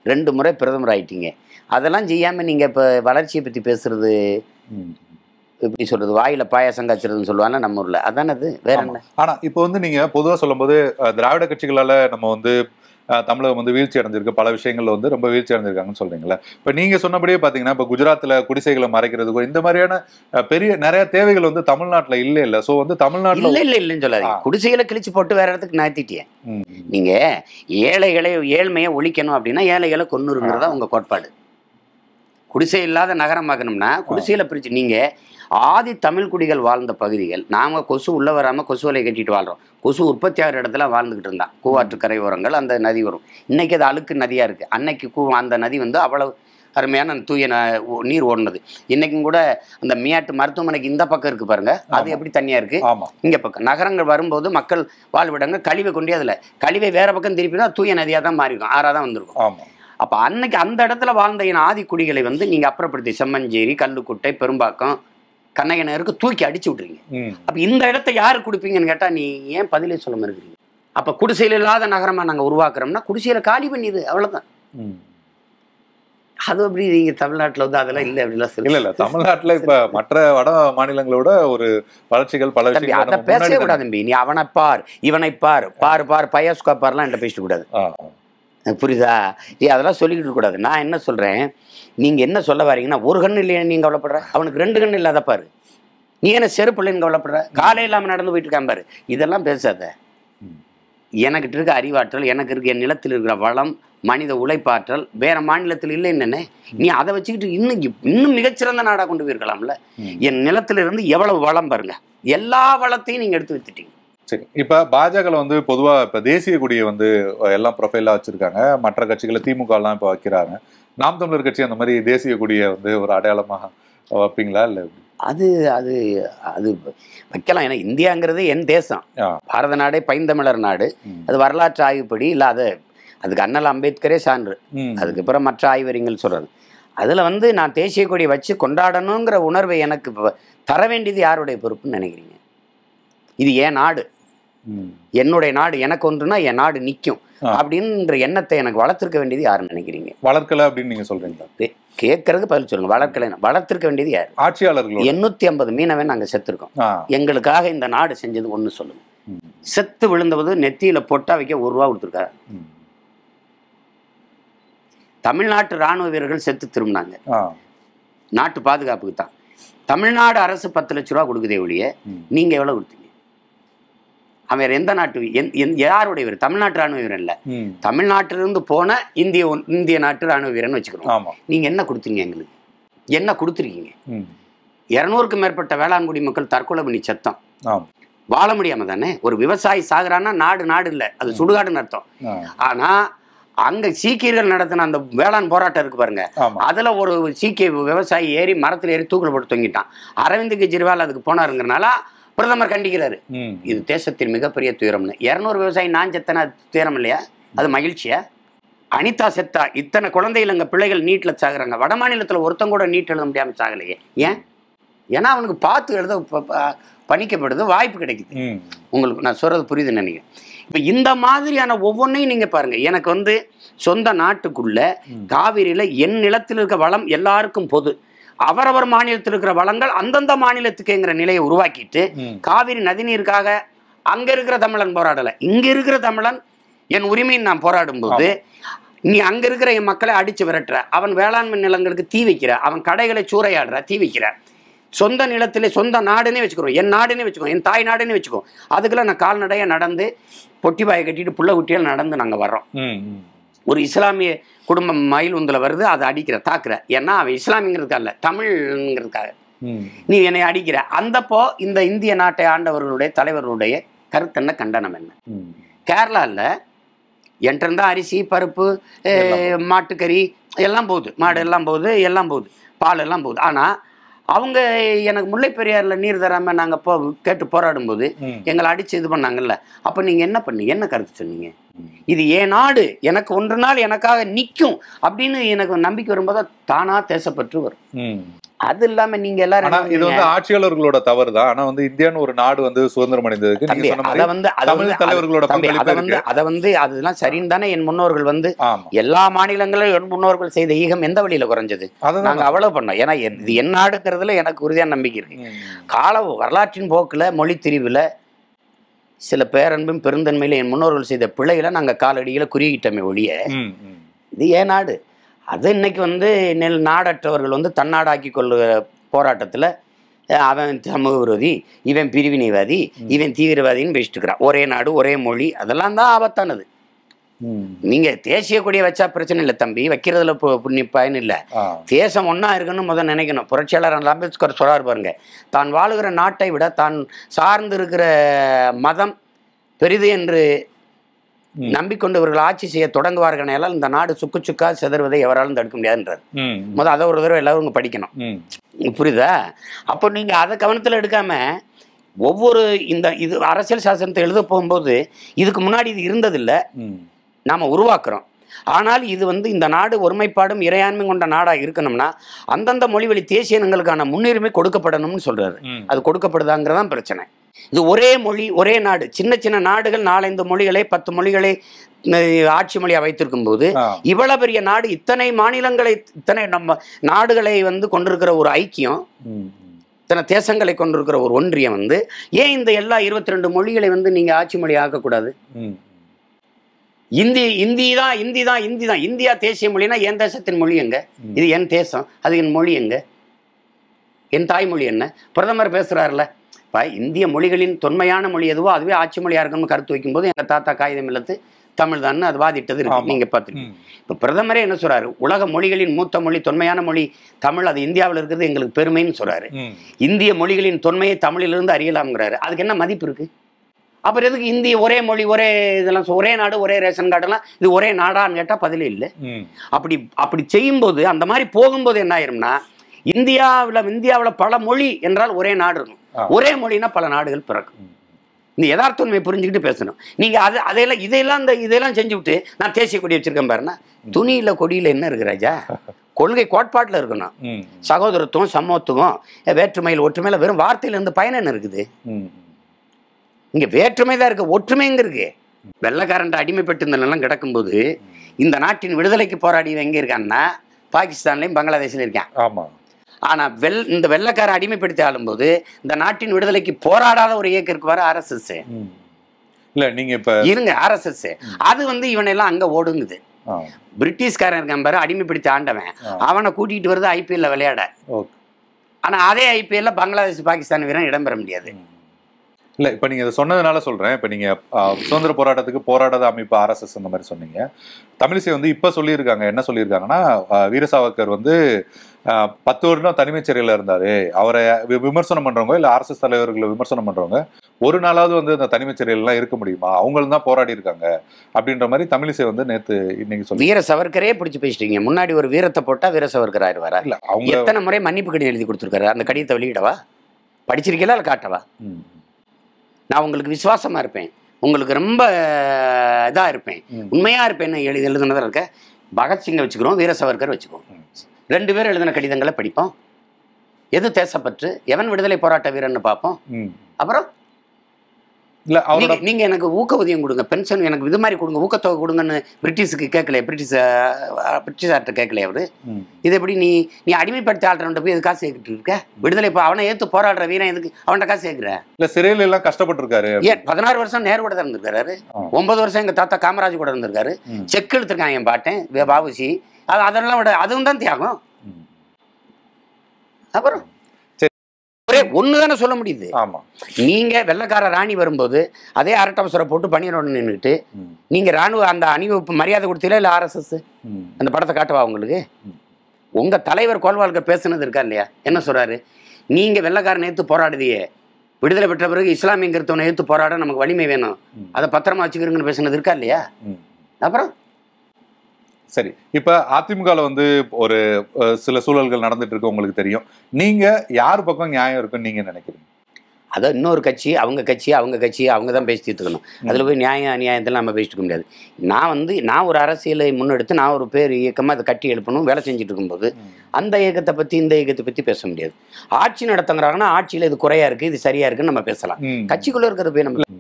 ரெண்டு முறை பிரதமர் ஆயிட்டீங்க அதெல்லாம் செய்யாமல் நீங்கள் இப்போ வளர்ச்சியை பற்றி பேசுறது ம். எப்படி சொல்கிறது வாயில் பாயாசம் காய்ச்சறதுன்னு சொல்லுவாங்க நம்ம ஊரில் அதானே அது வேற ஆமா. என்ன ஆனா இப்போ வந்து நீங்க பொதுவா சொல்லும்போது அஹ், திராவிட கட்சிகளால நம்ம வந்து அஹ், தமிழகம் வந்து வீழ்ச்சி அடைஞ்சிருக்கு பல விஷயங்கள்ல வந்து ரொம்ப வீழ்ச்சி அடைஞ்சிருக்காங்கன்னு சொல்றீங்களா இப்ப நீங்க சொன்னபடியே பாத்தீங்கன்னா இப்ப குஜராத்ல குடிசைகளை மறைக்கிறதுக்கோ இந்த மாதிரியான அஹ், பெரிய நிறைய தேவைகள் வந்து தமிழ்நாட்டுல இல்ல இல்ல சோ வந்து தமிழ்நாட்டுல இல்லை இல்லை இல்லைன்னு சொல்லாதீங்க ஆ. குடிசைகளை கிழிச்சு போட்டு வேற இடத்துக்கு நகர்த்திட்டியே ம், நீங்கள் ஏழைகளை ஏழ்மையை ஒழிக்கணும் அப்படின்னா ஏழைகளை கொன்னுருங்கிறதா உங்கள் கோட்பாடு குடிசை இல்லாத நகரமாக்கணும்னா குடிசையில் பிரித்து நீங்கள் ஆதி தமிழ் குடிகள் வாழ்ந்த பகுதிகள் நாங்கள் கொசு உள்ளே வராமல் கொசு வலை கட்டிட்டு வாழ்கிறோம் கொசு உற்பத்தி ஆகிற இடத்துல வாழ்ந்துக்கிட்டு இருந்தான் கூவாற்று கரையோரங்கள் அந்த நதி வரும் இன்னைக்கு அது அழுக்கு நதியாக இருக்குது அன்னைக்கு கூ அந்த நதி வந்து அவ்வளவு அருமையான தூய ந- ஓ- நீர் ஓடுனது இன்னைக்கும் கூட அந்த மியாட்டு மருத்துவமனைக்கு இந்த பக்கம் இருக்கு பாருங்க அது ஆமா. எப்படி தனியா இருக்கு ஆமா இங்க பக்கம் நகரங்கள் வரும்போது மக்கள் வாழ்விடங்க கழிவை கொண்டே அதுல கழிவை வேற பக்கம் திருப்பினா தூய நதியா தான் மாறி இருக்கும் ஆறா தான் வந்திருக்கும் ஆமா அப்ப அன்னைக்கு அந்த இடத்துல வாழ்ந்த என் ஆதி குடிகளை வந்து நீங்க அப்புறப்படுத்தி செம்மஞ்சேரி கல்லுக்குட்டை பெரும்பாக்கம் கண்ணகனருக்கு தூக்கி அடிச்சு விட்டுறீங்க ம், அப்ப இந்த இடத்த யாரு குடிப்பீங்கன்னு கேட்டா நீ ஏன் பதிலே சொல்ல மறுக்கிறீங்க அப்ப குடிசையில் இல்லாத நகரமா நாங்க உருவாக்குறோம்னா குடிசையில காலி பண்ணிது அவ்வளவுதான் ம். அது அப்படி நீங்க தமிழ்நாட்டுல வந்து அதெல்லாம் இல்லை அப்படிலாம் இல்ல இல்ல தமிழ்நாட்டுல இப்ப மற்ற வட மாநிலங்களோட ஒரு வளர்ச்சிகள் பல தம்பி விஷயங்கள் அதை நம்ம பேசவே முன்னாடி கூடாது தம்பி நீ அவனை பார் இவனை பார் பார் பார் பயாஸ்கா பார்லாம் என்கிட்ட பேசிட்டு கூடாது ஆ, ஆ. எனக்கு புரியுதா ஏ அதெல்லாம் சொல்லிக்கிட்டு இருக்கக்கூடாது நான் என்ன சொல்றேன் நீங்க என்ன சொல்ல வரீங்கன்னா ஒரு கண்ணு இல்லையா நீங்க கவலைப்படுற அவனுக்கு ரெண்டு கண்ணு இல்லாத பாரு நீ என்ன செருப்பு இல்லைன்னு கவலைப்படுற காலை இல்லாம நடந்து போயிட்டு இருக்கான் பாரு இதெல்லாம் பேசாத ம். எனக்கிட்ட இருக்க அறிவாற்றல் எனக்கு இருக்க என் நிலத்தில் இருக்கிற வளம் மனித உழைப்பாற்றல் வேற மாநிலத்தில் இல்லை என்னன்னே நீ அதை வச்சுக்கிட்டு இன்னும் இப்- இன்னும் மிகச்சிறந்த நாடா கொண்டு போயிருக்கலாம்ல ம். என் நிலத்துல இருந்து எவ்வளவு வளம் பாருங்க எல்லா வளத்தையும் நீங்க எடுத்து வச்சுட்டீங்க சரி இப்ப பாஜக வந்து பொதுவா இப்ப தேசிய கொடியை வந்து எல்லாம் ப்ரொஃபைலா வச்சிருக்காங்க மற்ற கட்சிகளை திமுக எல்லாம் இப்ப வைக்கிறாங்க நாம் தமிழர் கட்சி அந்த மாதிரி தேசிய கொடியை வந்து ஒரு அடையாளமாக வைப்பீங்களா இல்ல எப்படி? அது அது அது வைக்கலாம் ஏன்னா இந்தியாங்கிறது என் தேசம் ஆ. பாரத நாடே பைந்தமிழர் நாடு ம். அது வரலாற்று ஆய்வுப்படி இல்லை அது அதுக்கு அண்ணல் அம்பேத்கரே சான்று ம். அதுக்கப்புறம் மற்ற ஆய்வறிஞர்கள் சொல்றது அதில் வந்து நான் தேசிய கொடி வச்சு கொண்டாடணுங்கிற உணர்வை எனக்கு இப்ப தர வேண்டியது யாருடைய பொறுப்புன்னு நினைக்கிறீங்க இது என் நாடு ம். என்னுடைய நாடு எனக்கு ஒன்றுனா என் நாடு நிற்கும் ஆ. அப்படின்ற எண்ணத்தை எனக்கு வளர்த்துருக்க வேண்டியது யாருன்னு நினைக்கிறீங்க வளர்க்கல அப்படின்னு நீங்க சொல்றீங்களா கேட்கறதுக்கு பதில் சொல்லுங்க வளர்க்கலை வளர்த்துருக்க வேண்டியது யார் ஆட்சியாளர்களோட எண்ணூற்றி ஐம்பது மீனவை நாங்கள் செத்துருக்கோம் ஆ. எங்களுக்காக இந்த நாடு செஞ்சது ஒன்று சொல்லுங்க ம். செத்து விழுந்தவது நெத்தியில பொட்டா வைக்க ஒரு ரூபா கொடுத்துருக்காரு ம். தமிழ்நாட்டு ராணுவ வீரர்கள் செத்து திரும்பினாங்க ஆ. நாட்டு பாதுகாப்புக்கு தான் தமிழ்நாடு அரசு பத்து லட்ச ரூபா கொடுக்குதே ஒழிய ம். நீங்க எவ்வளவு கொடுத்தீங்க அவன் வேற எந்த நாட்டு வீ- எந்- எந்- யாருடைய வீரர் தமிழ்நாட்டு ராணுவ வீரன் இல்ல ம். தமிழ்நாட்டிலிருந்து போன இந்திய ஒன்- இந்திய நாட்டு ராணுவ வீரன் வச்சுக்கிறோம் ஆமா நீங்க என்ன கொடுத்தீங்க எங்களுக்கு என்ன கொடுத்துருக்கீங்க ம். இருநூறுக்கும் மேற்பட்ட வேளாண்குடி மக்கள் தற்கொலை பண்ணி செத்தம் ஆமா வாழ முடியாம தானே ஒரு விவசாயி சாகுறான்னா நாடு நாடு இல்லை அது சுடுகாடுன்னு அர்த்தம் ஆ. ஆனா அங்க சீக்கியர்கள் நடத்தின அந்த வேளாண் போராட்டம் இருக்கு பாருங்க ஆமா அதுல ஒரு சீக்கிய விவசாயி ஏறி மரத்துல ஏறி தூக்கில் போட்டு தொங்கிட்டான் அரவிந்த் கெஜ்ரிவால் அதுக்கு போனாருங்கிறனால பிரதமர் கண்டிக்கிறாரு ம். இது தேசத்தின் மிகப்பெரிய துயரம்னு இரநூறு விவசாயி நான் செத்தன அது துயரம் இல்லையா அது மகிழ்ச்சியா அனிதா செத்தா இத்தனை குழந்தைகள் எங்க பிள்ளைகள் நீட்ல சாகுறாங்க வட மாநிலத்துல ஒருத்தன் கூட நீட் எழுத முடியாம சாகலையே ஏன் ஏன்னா அவனுக்கு பார்த்து எழுத ப- ப- பணிக்கப்படுது வாய்ப்பு கிடைக்குது ம். உங்களுக்கு நான் சொல்றது புரியுது நினைக்கிறேன் இப்போ இந்த மாதிரியான ஒவ்வொன்றையும் நீங்க பாருங்க எனக்கு வந்து சொந்த நாட்டுக்குள்ள ம். காவிரியில என் நிலத்தில் இருக்க வளம் எல்லாருக்கும் பொது அவரவர் மாநிலத்தில் இருக்கிற வளங்கள் அந்தந்த மாநிலத்துக்குங்கிற நிலையை உருவாக்கிட்டு ம். காவிரி நதிநீருக்காக அங்க இருக்கிற தமிழன் போராடல இங்க இருக்கிற தமிழன் என் உரிமையை நான் போராடும்போது நீ அங்க இருக்கிற என் மக்களை அடிச்சு விரட்டுற அவன் வேளாண்மை நிலங்களுக்கு தீ வைக்கிற அவன் கடைகளை சூறையாடுற தீ வைக்கிற சொந்த நிலத்திலே சொந்த நாடுனே வச்சுக்கிறோம் என் நாடுனே வச்சுக்கோ என் தாய் நாடுனே வச்சுக்கோ அதுக்குள்ள நான் கால்நடையா நடந்து பொட்டி பாயை கட்டிட்டு புள்ள குட்டியால் நடந்து நாங்க வர்றோம் ம். ம். ஒரு இஸ்லாமிய குடும்பம் மயில் உந்துல வருது அதை அடிக்கிற தாக்குற ஏன்னா அவன் இஸ்லாமிங்கிறதுக்கு அல்ல தமிழ்ங்கிறதுக்காக ம். நீ என்னை அடிக்கிற அந்தப்போ இந்த இந்திய நாட்டை ஆண்டவர்களுடைய தலைவர்களுடைய கருத்தென்ன கண்டனம் என்ன ம். கேரளாவில் என்கிட்ட அரிசி பருப்பு அஹ், எல்லாம் மாட்டுக்கறி எல்லாம் போகுது மாடு எல்லாம் போகுது எல்லாம் போகுது பால் எல்லாம் போகுது ஆனால் அவங்க எனக்கு முல்லை பெரியாறில் நீர் தராமல் நாங்கள் போ கேட்டு போராடும்போது ம். எங்களை அடித்து இது பண்ணாங்கல்ல அப்போ நீங்கள் என்ன பண்ணீங்க என்ன கருத்து சொன்னீங்க ம். இது என் நாடு எனக்கு ஒன்று நாள் எனக்காக நிற்கும் அப்படின்னு எனக்கு நம்பிக்கை வரும்போது தானாக தேசப்பற்று வரும் ம். அது இல்லாம நீங்க எல்லாரும் ஆனா என்ன இது வந்து ஆட்சியாளர்களோட தவறு தான் ஆனா வந்து இந்தியான்னு ஒரு நாடு வந்து சுதந்திரம் அடைந்ததுக்கு தம்பி, நீங்க சொன்ன அத மாதிரி வந்து அத தமிழ் வந்து- தலைவர்களோட தம்பி, பங்களிப்பு அத வந்து இருக்கு. அத வந்து அதெல்லாம் சரின்னு தானே என் முன்னோர்கள் வந்து ஆமா எல்லா மாநிலங்களும் என் முன்னோர்கள் செய்த ஈகம் எந்த வழியில குறைஞ்சது அதுதான் நாங்க அவ்வளவு பண்ணோம் ஏன்னா என்- இது என் நாடுங்கிறதுல எனக்கு உறுதியான நம்பிக்கை இருக்கு ம். கால வரலாற்றின் போக்குல மொழி திரிவுல சில பேரன்பும் பெருந்தன்மையில என் முன்னோர்கள் செய்த பிழைகளை நாங்க காலடியில குறியிட்டோமே ஒழிய ம், ம். இது ஏன் நாடு அது இன்னைக்கு வந்து நெல் நாடற்றவர்கள் வந்து தன்னாடாக்கி கொள்ளுகிற போராட்டத்துல அஹ், அவன் சமூக விரோதி இவன் பிரிவினைவாதி இவன் தீவிரவாதின்னு பேசிட்டு இருக்கிறான் ஒரே நாடு ஒரே மொழி அதெல்லாம் தான் ஆபத்தானது ம். நீங்க தேசிய கொடியை வச்சா பிரச்சனை இல்லை தம்பி வைக்கிறதுல பு- புண்ணி பயன் இல்லை ஆ. தேசம் ஒன்றா இருக்குன்னு முதல் நினைக்கணும் புரட்சியாளர் அம்பேத்கர் சொல்றாரு பாருங்க தான் வாழுகிற நாட்டை விட தான் சார்ந்து இருக்கிற மதம் பெரிது என்று ம். நம்பிக்கொண்டு இவர்கள் ஆட்சி செய்ய தொடங்குவார்களால் இந்த நாடு சுக்கு சுக்கா சிதறுவதை எவராலும் தடுக்க முடியாதுன்றார் ம். முதல் அதை ஒரு தடவை எல்லாரும் இங்க படிக்கணும் ம். புரியுதா அப்போ நீங்க அதை கவனத்தில் எடுக்காம ஒவ்வொரு இந்த இது அரசியல் சாசனத்தை எழுத போகும்போது இதுக்கு முன்னாடி இது இருந்ததில்லை ம். நாம உருவாக்குறோம் ஆனால் இது வந்து இந்த நாடு ஒருமைப்பாடும் இறையாண்மை கொண்ட நாடாக இருக்கணும்னா அந்தந்த மொழிவழி தேசிய இனங்களுக்கான முன்னுரிமை கொடுக்கப்படணும்னு சொல்றாரு ம். அது கொடுக்கப்படுதாங்கிறதான் பிரச்சனை இது ஒரே மொழி ஒரே நாடு சின்ன சின்ன நாடுகள் நாலஞ்சு மொழிகளை பத்து மொழிகளை அஹ், ஆட்சி மொழியாக வைத்திருக்கும் போது ஆ. இவ்வளவு பெரிய நாடு இத்தனை மாநிலங்களை இத்தனை நம்ம நாடுகளை வந்து கொண்டிருக்கிற ஒரு ஐக்கியம் ம். இத்தனை தேசங்களை கொண்டிருக்கிற ஒரு ஒன்றியம் வந்து ஏன் இந்த எல்லா இருபத்தி ரெண்டு மொழிகளை வந்து நீங்க ஆட்சி மொழி ஆக்கக்கூடாது ம். இந்தி இந்தி தான் இந்தி தான் இந்தி தான் இந்தியா தேசிய மொழினா என் தேசத்தின் மொழி எங்க ம். இது என் தேசம் அது என் மொழி எங்க என் தாய்மொழி என்ன பிரதமர் பேசுறாருல இப்போ இந்திய மொழிகளின் தொன்மையான மொழி எதுவோ அதுவே ஆட்சி மொழியா இருக்கணும்னு கருத்து வைக்கும்போது எங்க தாத்தா காகிதம் இல்லத்து தமிழ் தான் அது வாதிட்டது இருக்கு ஆமா. நீங்க பார்த்துருக்கீங்க ம். இப்போ பிரதமரே என்ன சொல்றாரு உலக மொழிகளின் மூத்த மொழி தொன்மையான மொழி தமிழ் அது இந்தியாவில் இருக்கிறது எங்களுக்கு பெருமைன்னு சொல்றாரு ம். இந்திய மொழிகளின் தொன்மையை தமிழிலிருந்து அறியலாம்ங்கிறாரு அதுக்கு என்ன மதிப்பு இருக்கு அப்புறம் எதுக்கு இந்திய ஒரே மொழி ஒரே இதெல்லாம் சொ- ஒரே நாடு ஒரே ரேஷன் கார்டெல்லாம் இது ஒரே நாடான்னு கேட்டால் பதிலே இல்லை ம். அப்படி அப்படி செய்யும்போது அந்த மாதிரி போகும்போது என்ன ஆயிரும்னா இந்தியாவில் இந்தியாவில் பல மொழி என்றால் ஒரே நாடு இருக்கும் ஆ. ஒரே மொழினா பல நாடுகள் பிறக்கும் ம். இந்த யதார்த்த உண்மையை புரிஞ்சுக்கிட்டு பேசணும் நீங்க அது அதையெல்லாம் இதையெல்லாம் இந்த இதெல்லாம் செஞ்சு விட்டு நான் தேசிய கொடி வச்சிருக்கேன் பாருன்னா துணியில கொடியில என்ன இருக்கு ராஜா கொள்கை கோட்பாட்டில் இருக்கணும் ம். சகோதரத்துவம் சமத்துவம் வேற்றுமையில் ஒற்றுமையில வெறும் வார்த்தையில இருந்து பயன் என்ன இருக்குது ம். இங்க வேற்றுமை தான் இருக்கு ஒற்றுமைங்க இருக்கு வெள்ளக்காரன் அடிமைப்பட்டு இந்த நிலம் கிடக்கும்போது இந்த நாட்டின் விடுதலைக்கு போராடியவன் எங்க இருக்கான்னா பாகிஸ்தான்லயும் பங்களாதேஷ்லயும் இருக்கான் ஆமா ஆனா வெள் இந்த வெள்ளக்காரன் அடிமைப்படுத்தி ஆளும்போது இந்த நாட்டின் விடுதலைக்கு போராடாத ஒரு இயக்கம் இருக்கு வர ஆர்எஸ்எஸ் ம். இல்ல நீங்க இப்ப இருங்க ஆர்எஸ்எஸ் அது வந்து இவனெல்லாம் அங்க ஓடுங்குது ஆ. பிரிட்டிஷ்காரன் இருக்கான் பாரு அடிமைப்படுத்தி ஆண்டவன் ஆ. அவனை கூட்டிகிட்டு வருது ஐபிஎல்ல விளையாட ஓகே ஆனா அதே ஐபிஎல்ல பங்களாதேஷ் பாகிஸ்தான் வீரன் இடம்பெற முடியாது இல்ல இப்ப நீங்க இதை சொன்னதுனால சொல்றேன் இப்ப நீங்க ஆ, சுதந்திர போராட்டத்துக்கு போராடாத அமைப்பு ஆர்எஸ்எஸ் அந்த மாதிரி சொன்னீங்க தமிழிசை வந்து இப்ப சொல்லியிருக்காங்க என்ன சொல்லியிருக்காங்கன்னா ஆ, வீர சாவர்கர் வந்து ஆ, பத்து வருடம் தனிமைச் சிறையில இருந்தாரு அவரை வி- விமர்சனம் பண்றவங்க இல்ல ஆர்எஸ்எஸ் தலைவர்களை விமர்சனம் பண்றவங்க ஒரு நாளாவது வந்து அந்த தனிமைச் சிறையில எல்லாம் இருக்க முடியுமா அவங்களும் தான் போராடி இருக்காங்க அப்படின்ற மாதிரி தமிழிசை வந்து நேத்து இன்னைக்கு சொல்லி வீர சவர்க்கரே பிடிச்சி பேசிட்டீங்க முன்னாடி ஒரு வீரத்தை போட்டா வீர சவர்க்கர் ஆயிடுவாரா இல்ல அவங்க எத்தனை முறை மன்னிப்பு கடிதம் எழுதி கொடுத்துருக்காரு அந்த கடிதத்தை வெளியிடவா படிச்சிருக்கீங்களா இல்லை காட்டவா ம், நான் உங்களுக்கு விசுவாசமா இருப்பேன் உங்களுக்கு ரொம்ப இதா இருப்பேன் ம். உண்மையா இருப்பேன் எழுதி எழுதுனதா இருக்க பகத்சிங்கை வச்சுக்கிறோம் வீர சவர்கர் வச்சுக்குவோம் ம். ரெண்டு பேரும் எழுதின கடிதங்களை படிப்போம் எது தேசப்பற்று எவன் விடுதலை போராட்ட வீரன்னு பார்ப்போம் ம். அப்புறம் இல்ல அவரோட நீங்க நீங்க எனக்கு ஊக்கவுதயம் கொடுங்க பென்ஷன் எனக்கு இது மாதிரி கொடுங்க ஊக்கத்தொகை கொடுங்கன்னு பிரிட்டிஷுக்கு கேட்கலையே பிரிட்டிஷ் அஹ், பிரிட்டிஷார்ட்ட கேட்கலையே அவரு ம், இது எப்படி நீ நீ அடிமைப்படுத்தி ஆள்றவன்ட்ட போய் எது காசு சேர்க்கிட்டு இருக்க விடுதலை இப்போ அவனை ஏத்து போராடுற வீரன் எதுக்கு அவன்கிட்ட காசு சேர்க்கிற இல்ல சிறையில எல்லாம் கஷ்டப்பட்டு இருக்காரு ஏன் பதினாறு வருஷம் நேரு கூட தான் இருந்திருக்காரு ஆ. ஒன்பது வருஷம் எங்க தாத்தா காமராஜ் கூட இருந்திருக்காரு ம். செக் எடுத்திருக்கான் என் பாட்டேன் வே- பாபுசி அது அதெல்லாம் விட அதுவும் தான் தியாகம் ம். அப்புறம் சரி. ஒரே ஒன்று தானே சொல்ல முடியுது ஆமா நீங்க வெள்ளக்கார ராணி வரும்போது அதே அரட்டவசரம் போட்டு பணியனோட நின்றுட்டு ம், நீங்க ராணுவ அந்த அணிவகுப்பு மரியாதை கொடுத்தீங்களா இல்லை ஆர்எஸ்எஸ் ம், அந்த படத்தை காட்டவா உங்களுக்கு ம். உங்க தலைவர் கோல்வாழ்க்கை பேசுனது இருக்கா இல்லையா என்ன சொல்றாரு நீங்க வெள்ளக்காரன் நேத்து போராடுதியே விடுதலை பெற்ற பிறகு இஸ்லாமியங்கிறத்தவனை ஏத்து போராட நமக்கு வலிமை வேணும் ம். அதை பத்திரமா வச்சுக்கிறீங்கன்னு பேசுனது இருக்கா இல்லையா ம். அப்புறம் சரி இப்ப அதிமுகல வந்து ஒரு அஹ், சில சூழல்கள் நடந்துட்டு இருக்கு உங்களுக்கு தெரியும் நீங்க யார் பக்கம் நியாயம் இருக்குன்னு நீங்க நினைக்கிறீங்க அதை இன்னொரு கட்சி அவங்க கட்சி அவங்க கட்சி அவங்க தான் பேசி தீர்த்துக்கணும் அதில் போய் நியாயம் அநியாயத்தில் நம்ம பேசிட்டு இருக்க முடியாது நான் வந்து நான் ஒரு அரசியலை முன்னெடுத்து நான் ஒரு பேர் இயக்கமாக அதை கட்டி எழுப்பணும் வேலை செஞ்சுட்டு இருக்கும்போது அந்த இயக்கத்தை பற்றி இந்த இயக்கத்தை பற்றி பேச முடியாது ஆட்சி நடத்துங்கிறாங்கன்னா ஆட்சியில் இது குறையா இருக்குது இது சரியா இருக்குன்னு நம்ம பேசலாம் ம். கட்சிக்குள்ளே இருக்கிறத போய் நம்ம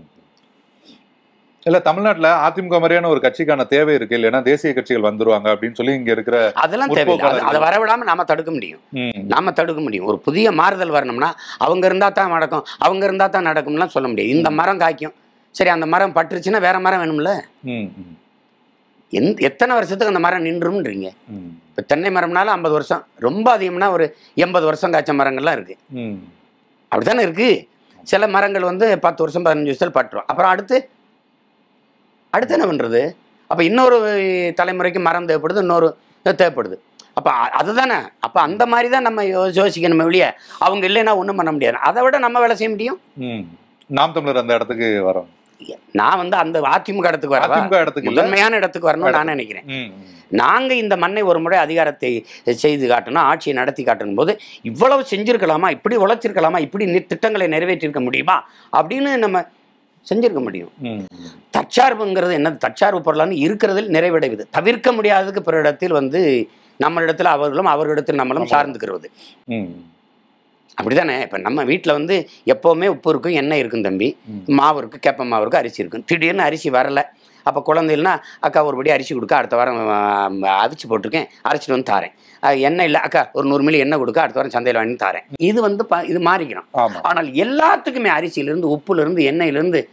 இல்ல தமிழ்நாட்டுல அதிமுக மாதிரியான ஒரு கட்சிக்கான தேவை இருக்கு இல்லைன்னா தேசிய கட்சிகள் வந்துருவாங்க அப்படின்னு சொல்லி இங்க இருக்கிற அதெல்லாம் தேவையில்லை அது- அதை முற்போக்காளர்கள். வரவிடாமல் நாம தடுக்க முடியும் ம், நாம தடுக்க முடியும் ஒரு புதிய மாறுதல் வரணும்னா அவங்க இருந்தால் தான் நடக்கும் அவங்க இருந்தால் தான் நடக்கும்லாம் சொல்ல முடியாது இந்த மரம் காய்க்கும் சரி அந்த மரம் பட்டுருச்சுன்னா வேற மரம் வேணும்ல ம், ம், எந் எத்தனை வருஷத்துக்கு அந்த மரம் நின்றும்ன்றீங்க ம், இப்போ தென்னை மரம்னாலும் ஐம்பது வருஷம் ரொம்ப அதிகம்னா ஒரு எண்பது வருஷம் காய்ச்ச மரங்கள்லாம் இருக்கு ம். அப்படித்தானே இருக்கு சில மரங்கள் வந்து பத்து வருஷம் பதினஞ்சு வருஷத்தில் பட்டுரும் அப்புறம் அடுத்து அடுத்து என்ன பண்ணுறது அப்போ இன்னொரு தலைமுறைக்கு மரம் தேவைப்படுது இன்னொரு தேவைப்படுது அப்போ அதுதானே அப்போ அந்த மாதிரி தான் நம்ம யோ- யோசிக்கணுமே வெளியே அவங்க இல்லைன்னா ஒன்றும் பண்ண முடியாது அதை விட நம்ம வேலை செய்ய முடியும் ம். நாம் தமிழர் அந்த இடத்துக்கு வரோம் நான் வந்து அந்த அதிமுக இடத்துக்கு வரவா அதிமுக இடத்துக்கு இல்ல முதன்மையான இடத்துக்கு வரணும்னு நான் நினைக்கிறேன் ம், ம். நாங்கள் இந்த மண்ணை ஒரு முறை அதிகாரத்தை செய்து காட்டணும் ஆட்சியை நடத்தி காட்டணும் போது இவ்வளவு செஞ்சிருக்கலாமா இப்படி உழைச்சிருக்கலாமா இப்படி நி- திட்டங்களை நிறைவேற்றிருக்க முடியுமா அப்படின்னு நம்ம செஞ்சிருக்க முடியும் ம், தற்சார்புங்கிறது என்னது தற்சார்பு பொருளான்னு இருக்கிறதில் நிறைவடைவது தவிர்க்க முடியாததுக்கு பிற இடத்தில் வந்து நம்மளிடத்தில் அவர்களும் அவர்களிடத்தில் நம்மளும் சார்ந்துக்கிறது ம், அப்படிதானே இப்போ நம்ம வீட்டில் வந்து எப்போவுமே உப்பு இருக்கும் எண்ணெய் இருக்கும் தம்பி ம். மாவு இருக்கும் கேப்ப மாவு இருக்கும் அரிசி இருக்கும் திடீர்னு அரிசி வரல அப்போ குழந்தைகள்னா அக்கா ஒருபடி அரிசி கொடுக்க அடுத்த வாரம் ஆ, அவிச்சு போட்டிருக்கேன் அரைச்சிட்டு வந்து தாரேன் அது எண்ணெய் இல்லை அக்கா ஒரு நூறு மில்லி எண்ணெய் கொடுக்க அடுத்த வாரம் சந்தையில் வாங்கி தாரேன் இது வந்து ப இது மாறிக்கிறோம் ஆமா ஆனால் எல்லாத்துக்குமே அரிசியிலேருந்து உப்புலேருந்து எண்ணெயிலேருந்து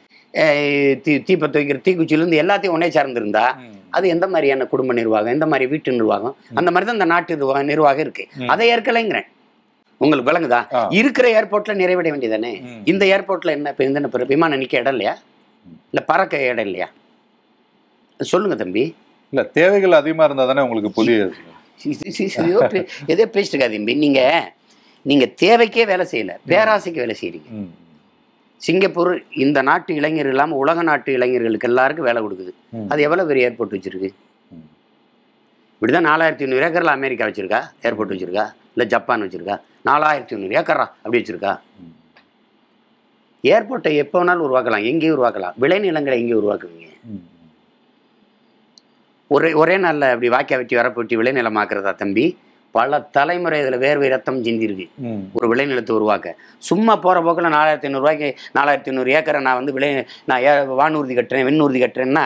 தீ தீப்பத்தை வைக்கிற தீக்குச்சியிலேருந்து எல்லாத்தையும் ஒன்றே சார்ந்திருந்தா ம், அது எந்த மாதிரியான குடும்ப நிர்வாகம் எந்த மாதிரி வீட்டு நிர்வாகம் அந்த மாதிரி தான் இந்த நாட்டு நிர்வாகம் நிர்வாகம் இருக்கு ம். அதை ஏற்கலைங்கிறேன் உங்களுக்கு விளங்குதா ஆ. இருக்கிற ஏர்போர்ட்ல நிறைவேற வேண்டியதானே ம். இந்த ஏர்போர்ட்ல என்ன இப்போ இந்த என்ன விமானம் நிக்க இடம் இல்லையா இல்ல பறக்க இடம் இல்லையா சொல்லுங்க தம்பி இல்ல தேவைகள் அதிகமா இருந்தா தானே உங்களுக்கு புதிய சி- சி- சி- ஏதோ பே- ஏதோ பேசிட்டு இருக்காது தம்பி நீங்க நீங்க தேவைக்கே வேலை செய்யல பேராசைக்கு வேலை செய்றீங்க ம், சிங்கப்பூர் இந்த நாட்டு இளைஞர்கள் இல்லாம உலக நாட்டு இளைஞர்களுக்கு எல்லாருக்கும் வேலை கொடுக்குது ம். அது எவ்வளவு பெரிய ஏர்போர்ட் வச்சிருக்கு ம். இப்படிதான் நாலாயிரத்தி ஐநூறு ஏக்கர்ல அமெரிக்கா வச்சிருக்கா ஏர்போர்ட் வச்சிருக்கா இல்ல ஜப்பான் வச்சிருக்கா நாலாயிரத்தி ஐநூறு ஏக்கரா அப்படி வச்சிருக்கா ம். ஏர்போர்ட்டை எப்போ வேணாலும் உருவாக்கலாம் எங்கேயும் உருவாக்கலாம் விளைநிலங்களை எங்கேயும் உருவாக்குவீங்க ம், ஒரே ஒரே நாளில் அப்படி வாக்கியா வெட்டி வரப்போட்டி விளைநிலமாக்குறதா தம்பி பல தலைமுறை இதில் வேர்வை ரத்தம் சிந்திருக்கு ம், ஒரு விளைநிலத்தை உருவாக்க சும்மா போகிற போக்கில் நாலாயிரத்தி ஐநூறுரூவாய்க்கு நாலாயிரத்தி ஐநூறு ஏக்கரை நான் வந்து விளை நான் ஏ வானூர்தி கட்டுறேன் விண்ணூர்தி கட்டுறேன்னா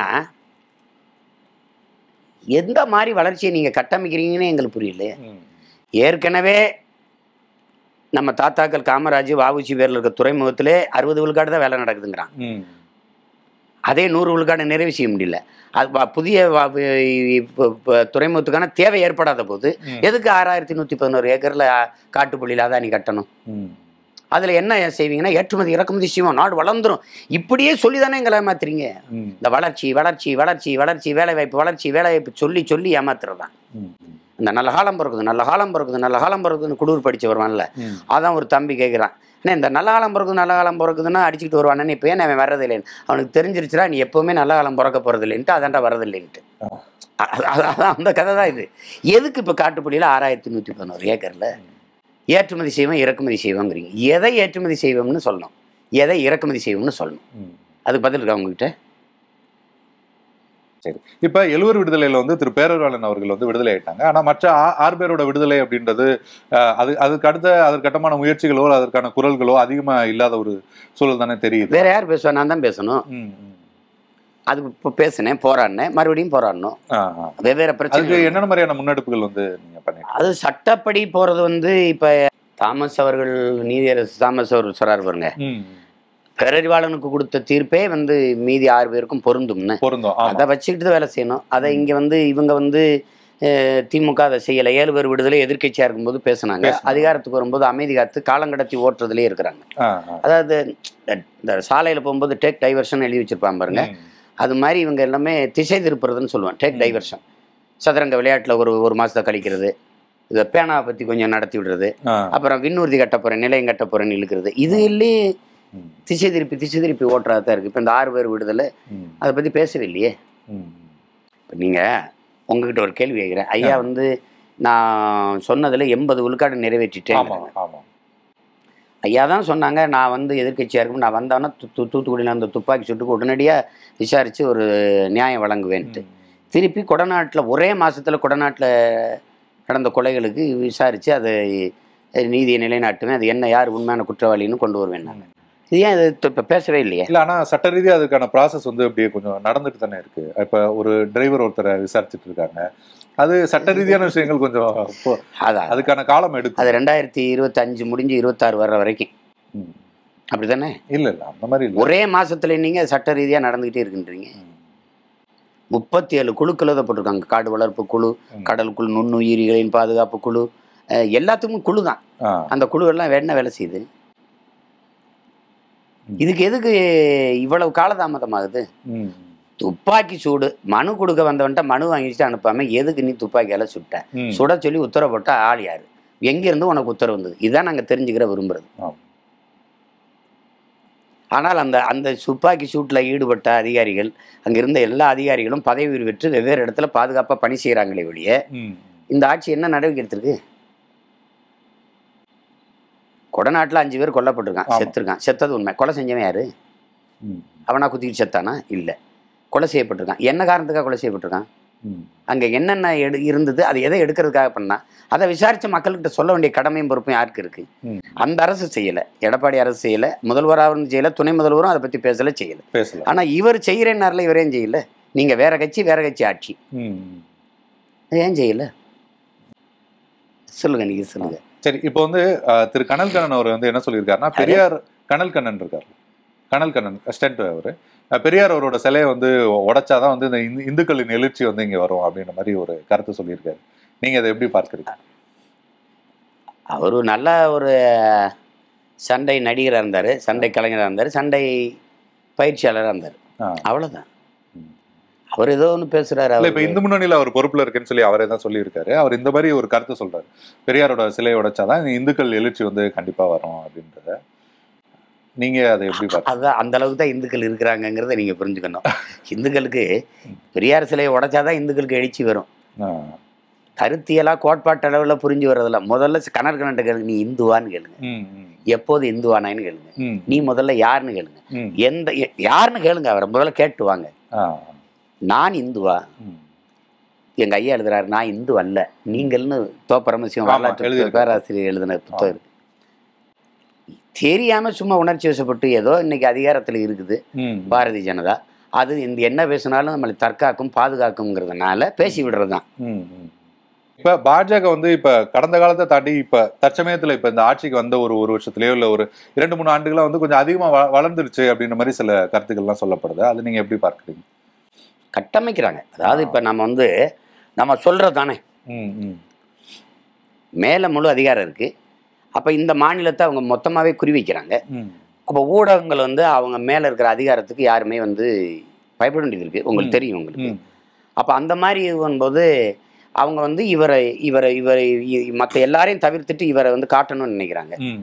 எந்த மாதிரி வளர்ச்சியை நீங்கள் கட்டமைக்கிறீங்கன்னு எங்களுக்கு புரியல ம். ஏற்கனவே நம்ம தாத்தாக்கள் காமராஜ் வாவுச்சி பேரில் இருக்க துறைமுகத்திலே அறுபது விழுக்காடு தான் வேலை நடக்குதுங்கிறான் ம், அதே நூறு விழுக்காடு நிறைவு செய்ய முடியல அது வ- புதிய வ- இப்ப- இப்ப துறைமுகத்துக்கான தேவை ஏற்படாத போது ம். எதுக்கு ஆறாயிரத்தி நூற்றி பதினோரு ஏக்கரில் காட்டுப்பள்ளியில் அதானி கட்டணும் ம். அதில் என்ன செய்வீங்கன்னா ஏற்றுமதி இறக்குமதி செய்வோம் நாடு வளர்ந்துரும் இப்படியே சொல்லி தானே எங்களை ஏமாத்துறீங்க ம், இந்த வளர்ச்சி வளர்ச்சி வளர்ச்சி வளர்ச்சி வேலைவாய்ப்பு வளர்ச்சி வேலைவாய்ப்பு சொல்லி சொல்லி ஏமாத்துறதான் ம், ம். இந்த நல்ல காலம் பிறக்குது நல்ல காலம் பிறக்குது நல்ல காலம் பிறக்குதுன்னு குடூர் படிச்சு வருவான்ல ம். அதான் ஒரு தம்பி கேட்குறான் அண்ணே இந்த நல்ல காலம் பிறக்குது நல்ல காலம் பிறக்குதுன்னா அடிச்சுக்கிட்டு வருவானே இப்போ ஏன் அவன் வர்றதில்லைன்னு அவனுக்கு தெரிஞ்சிருச்சுடா நீ எப்போவுமே நல்ல காலம் பிறக்க போகிறதில்லைன்ட்டு அதான்டா வரதில்லைன்ட்டு ஆ. அ- அ- அதான் அந்த கதை தான் இது எதுக்கு இப்போ காட்டுப்பள்ளியில் ஆறாயிரத்தி நூற்றி பதினோரு ஏக்கரில் ஏற்றுமதி செய்வோம் இறக்குமதி செய்வோங்கிறீங்க எதை ஏற்றுமதி செய்வோம்னு சொல்லணும் எதை இறக்குமதி செய்வோம்னு சொல்லணும் ம். அதுக்கு பதில் இருக்கா உங்ககிட்ட சரி இப்ப எழுவர் விடுதலையில வந்து திரு பேரறிவாளன் அவர்கள் வந்து விடுதலை ஆயிட்டாங்க ஆனா மற்ற ஆ- ஆறு பேரோட விடுதலை அப்படின்றது அஹ், அது அதுக்கு அடுத்த அதற்கட்டமான முயற்சிகளோ அதற்கான குரல்களோ அதிகமா இல்லாத ஒரு சூழல் தானே தெரியுது வேற யார் பேசுவா நான் தான் பேசணும் ம், ம். அது இப்போ பேசினேன் போராடினேன் மறுபடியும் போராடணும் ஆ, ஆ. வெவ்வேறு அதுக்கு பிரச்சனை என்னென்ன மாதிரியான முன்னெடுப்புகள் வந்து நீங்க பண்ணிட்டு அது சட்டப்படி போகிறது வந்து இப்போ தாமஸ் அவர்கள் நீதியரசு தாமஸ் அவர் சொல்றாரு பாருங்க ம், பேரறிவாளனுக்கு கொடுத்த தீர்ப்பே வந்து மீதி ஆறு பேருக்கும் பொருந்தும்னு பொருந்தும் ஆமா அதை வச்சுக்கிட்டு தான் வேலை செய்யணும் அதை இங்கே வந்து இவங்க வந்து அஹ், திமுக அதை செய்யலை ஏழு பேர் விடுதலை எதிர்க்கட்சியாக இருக்கும்போது பேசுனாங்க பேசுனாங்க. அதிகாரத்துக்கு வரும்போது அமைதி காத்து காலங்கடத்தி ஓட்டுறதுலேயே இருக்கிறாங்க ஆ, ஆ. அதாவது இந்த சாலையில் போகும்போது டேக் டைவர்ஷன் எழுதி வச்சிருப்பான் பாருங்க ம், அது மாதிரி இவங்க எல்லாமே திசை திருப்புறதுன்னு சொல்லுவான் டேக் ம். டைவர்ஷன் சதுரங்க விளையாட்டில் ஒரு ஒரு மாதத்தை கழிக்கிறது இதை பேனாவை பற்றி கொஞ்சம் நடத்தி விடுறது ஆ, அப்புறம் விண்ணூர்தி கட்ட போகிறேன் நிலையம் கட்ட போகிறேன்னு இழுக்கிறது இது இல்லையே ம், திசை திருப்பி திசை திருப்பி ஓட்டுறதா தான் இருக்குது இப்போ இந்த ஆறு பேர் விடுதலை ம், அதை பற்றி பேசவே இல்லையே ம். இப்போ நீங்கள் உங்ககிட்ட ஒரு கேள்வி கேட்குறேன் ஐயா வந்து நான் சொன்னதில் எண்பது விழுக்காடு நிறைவேற்றிட்டேன் ஆமா ஆமா ஐயா தான் சொன்னாங்க நான் வந்து எதிர்க்கட்சியாக இருக்கும் நான் வந்தோன்னா து து- தூத்துக்குடியில் அந்த துப்பாக்கி சுட்டுக்கு உடனடியாக விசாரித்து ஒரு நியாயம் வழங்குவேன்ட்டு திருப்பி கொடநாட்டில் ஒரே மாதத்தில் கொடநாட்டில் நடந்த கொலைகளுக்கு விசாரித்து அதை அஹ், நீதியை நிலைநாட்டுவேன் அது என்ன யார் உண்மையான குற்றவாளின்னு கொண்டு வருவேன் நான் இது ஏன் இது இப்போ பேசவே இல்லையே இல்ல ஆனா சட்ட ரீதியா அதுக்கான ப்ராசஸ் வந்து அப்படியே கொஞ்சம் நடந்துட்டு தானே இருக்கு இப்ப ஒரு டிரைவர் ஒருத்தரை விசாரிச்சுட்டு இருக்காங்க அது சட்ட ரீதியான விஷயங்கள் கொஞ்சம் இப்போ அதான் அதுக்கான காலம் எடுக்கும் அது ரெண்டாயிரத்தி இருபத்தஞ்சு முடிஞ்சு இருபத்தாறு வர்ற வரைக்கும் ம். அப்படி தானே இல்ல இல்ல அந்த மாதிரி இல்ல ஒரே மாசத்துல நீங்க சட்ட ரீதியாக நடந்துக்கிட்டே இருக்கின்றீங்க ம். முப்பத்தி ஏழு குழுக்கள் தான் போட்டிருக்காங்க காடு வளர்ப்பு குழு ம். கடலுக்குள் நுண்ணுயிரிகளின் பாதுகாப்பு குழு அஹ், எல்லாத்துக்கும் குழு தான் ஆ. அந்த குழு எல்லாம் என்ன வேலை செய்யுது ம். இதுக்கு எதுக்கு இவ்வளவு காலதாமதமாகுது ம். துப்பாக்கி சூடு மனு கொடுக்க வந்தவன்ட்ட மனு வாங்கிட்டு அனுப்பாம எதுக்கு நீ துப்பாக்கியால சுட்ட ம். சுட சொல்லி உத்தரவு போட்டா ஆள் யாரு எங்கிருந்து உனக்கு உத்தரவு வந்தது இதான் நாங்க தெரிஞ்சுக்கிற விரும்புறது ஆம். ஆனால் அந்த அந்த துப்பாக்கி சூட்டில் ஈடுபட்ட அதிகாரிகள் அங்க இருந்த எல்லா அதிகாரிகளும் பதவி உயர்வு பெற்று வெவ்வேறு இடத்துல பாதுகாப்பாக பணி செய்கிறாங்களே ஒழிய ம். இந்த ஆட்சி என்ன நடவடிக்கை எடுத்திருக்கு கொடநாட்டில் அஞ்சு பேர் கொல்லப்பட்டிருக்கான் ஆமா. செத்துருக்கான் செத்தது உண்மை கொலை செஞ்சவன் யாரு ம். அவனா குத்திட்டு செத்தானா இல்லை கொலை செய்யப்பட்டிருக்கான் என்ன காரணத்துக்காக கொலை செய்யப்பட்டிருக்கான் ம். அங்கே என்னென்ன எடு இருந்தது அது எதை எடுக்கிறதுக்காக பண்ணா அதை விசாரித்து மக்கள்கிட்ட சொல்ல வேண்டிய கடமையும் பொறுப்பும் யாருக்கு இருக்கு ம். அந்த அரசு செய்யலை எடப்பாடி அரசு செய்யலை முதல்வராகவும் செய்யலை துணை முதல்வரும் அதை பற்றி பேசலை செய்யலை பேசலாம் ஆனால் இவர் செய்கிறேன்னாரில் இவரேன் செய்யல நீங்கள் வேற கட்சி வேற கட்சி ஆட்சி ம். ஏன் செய்யல சொல்லுங்க நீங்க சொல்லுங்க சரி இப்போ வந்து அஹ், திரு கனல் கண்ணன் அவர் வந்து என்ன சொல்லியிருக்காருன்னா பெரியார் கனல் கண்ணன் இருக்கார் கனல் கண்ணன் ஸ்டென்ட் அவர் பெரியார் அவரோட சிலையை வந்து உடைச்சாதான் வந்து இந்த இந்து- இந்துக்களின் எழுச்சி வந்து இங்க வரும் அப்படின்ற மாதிரி ஒரு கருத்து சொல்லியிருக்காரு நீங்க அதை எப்படி பார்க்கறீங்க அவர் நல்ல ஒரு சண்டை நடிகராக இருந்தார் சண்டை கலைஞராக இருந்தார் சண்டை பயிற்சியாளராக இருந்தார் ஆ. அவ்வளோதான் ம். அவர் ஏதோ ஒன்று பேசுகிறாரு இல்ல இப்ப இந்து முன்னணியில அவர் பொறுப்புல இருக்குன்னு சொல்லி அவரே தான் சொல்லியிருக்காரு அவர் இந்த மாதிரி ஒரு கருத்து சொல்றாரு பெரியாரோட சிலையை உடைச்சாதான் இந்த இந்துக்கள் எழுச்சி வந்து கண்டிப்பா வரும் அப்படின்றத நீங்க அதை எப்படி பார்க்க அதுதான் அந்த அளவுக்கு தான் இந்துக்கள் இருக்கிறாங்கங்கிறத நீங்கள் புரிஞ்சுக்கணும் இந்துக்களுக்கு பெரியார் சிலையை உடைச்சாதான் இந்துக்களுக்கு எழுச்சி வரும் கருத்தியலாக கோட்பாட்டு அளவில் புரிஞ்சு வர்றதில்ல முதல்ல கணர் கணட்ட கேளுங்க நீ இந்துவான்னு கேளுங்க எப்போது இந்துவானான்னு கேளுங்க நீ முதல்ல யாருன்னு கேளுங்க எந்த எ- யாருன்னு கேளுங்க அவரை முதல்ல கேட்டு வாங்க நான் இந்துவா எங்க ஐயா எழுதுறாரு நான் இந்து அல்ல நீங்கள்னு தோப்பரமசிவம் ஆமா, வரலாற்று எழுதியிருக்காரு. பேராசிரியர் எழுதின புத்தகம் இருக்கு தெரியாம சும்மா உணர்ச்சி வசப்பட்டு ஏதோ இன்னைக்கு அதிகாரத்துல இருக்குது பாரதிய ஜனதா அது இந்த என்ன பேசினாலும் நம்மளை தற்காக்கும் பாதுகாக்குங்கிறதுனால பேசி விடுறதுதான் இப்ப பாஜக வந்து இப்ப கடந்த காலத்தை தாண்டி இப்ப தற்சமயத்துல இப்ப இந்த ஆட்சிக்கு வந்த ஒரு ஒரு வருஷத்துலயோ இல்ல ஒரு இரண்டு மூணு ஆண்டுகளா வந்து கொஞ்சம் அதிகமா வ- வளர்ந்துருச்சு அப்படின்ற மாதிரி சில கருத்துக்கள்லாம் சொல்லப்படுது அது நீங்க எப்படி பார்க்கறீங்க கட்டமைக்கிறாங்க அதாவது இப்ப நம்ம வந்து நம்ம சொல்றது தானே ம், ம். மேல முழு அதிகாரம் இருக்கு அப்ப இந்த மாநிலத்தை அவங்க மொத்தமாவே குறி வைக்கிறாங்க ம். அப்போ ஊடகங்கள் வந்து அவங்க மேலே இருக்கிற அதிகாரத்துக்கு யாருமே வந்து பயப்பட வேண்டியது இருக்குது உங்களுக்கு ம். தெரியும் உங்களுக்கு ம். அப்போ அந்த மாதிரி வரும்போது அவங்க வந்து இவரை இவரை இவரை மற்ற எல்லாரையும் தவிர்த்துட்டு இவரை வந்து காட்டணும்னு நினைக்கிறாங்க ம்.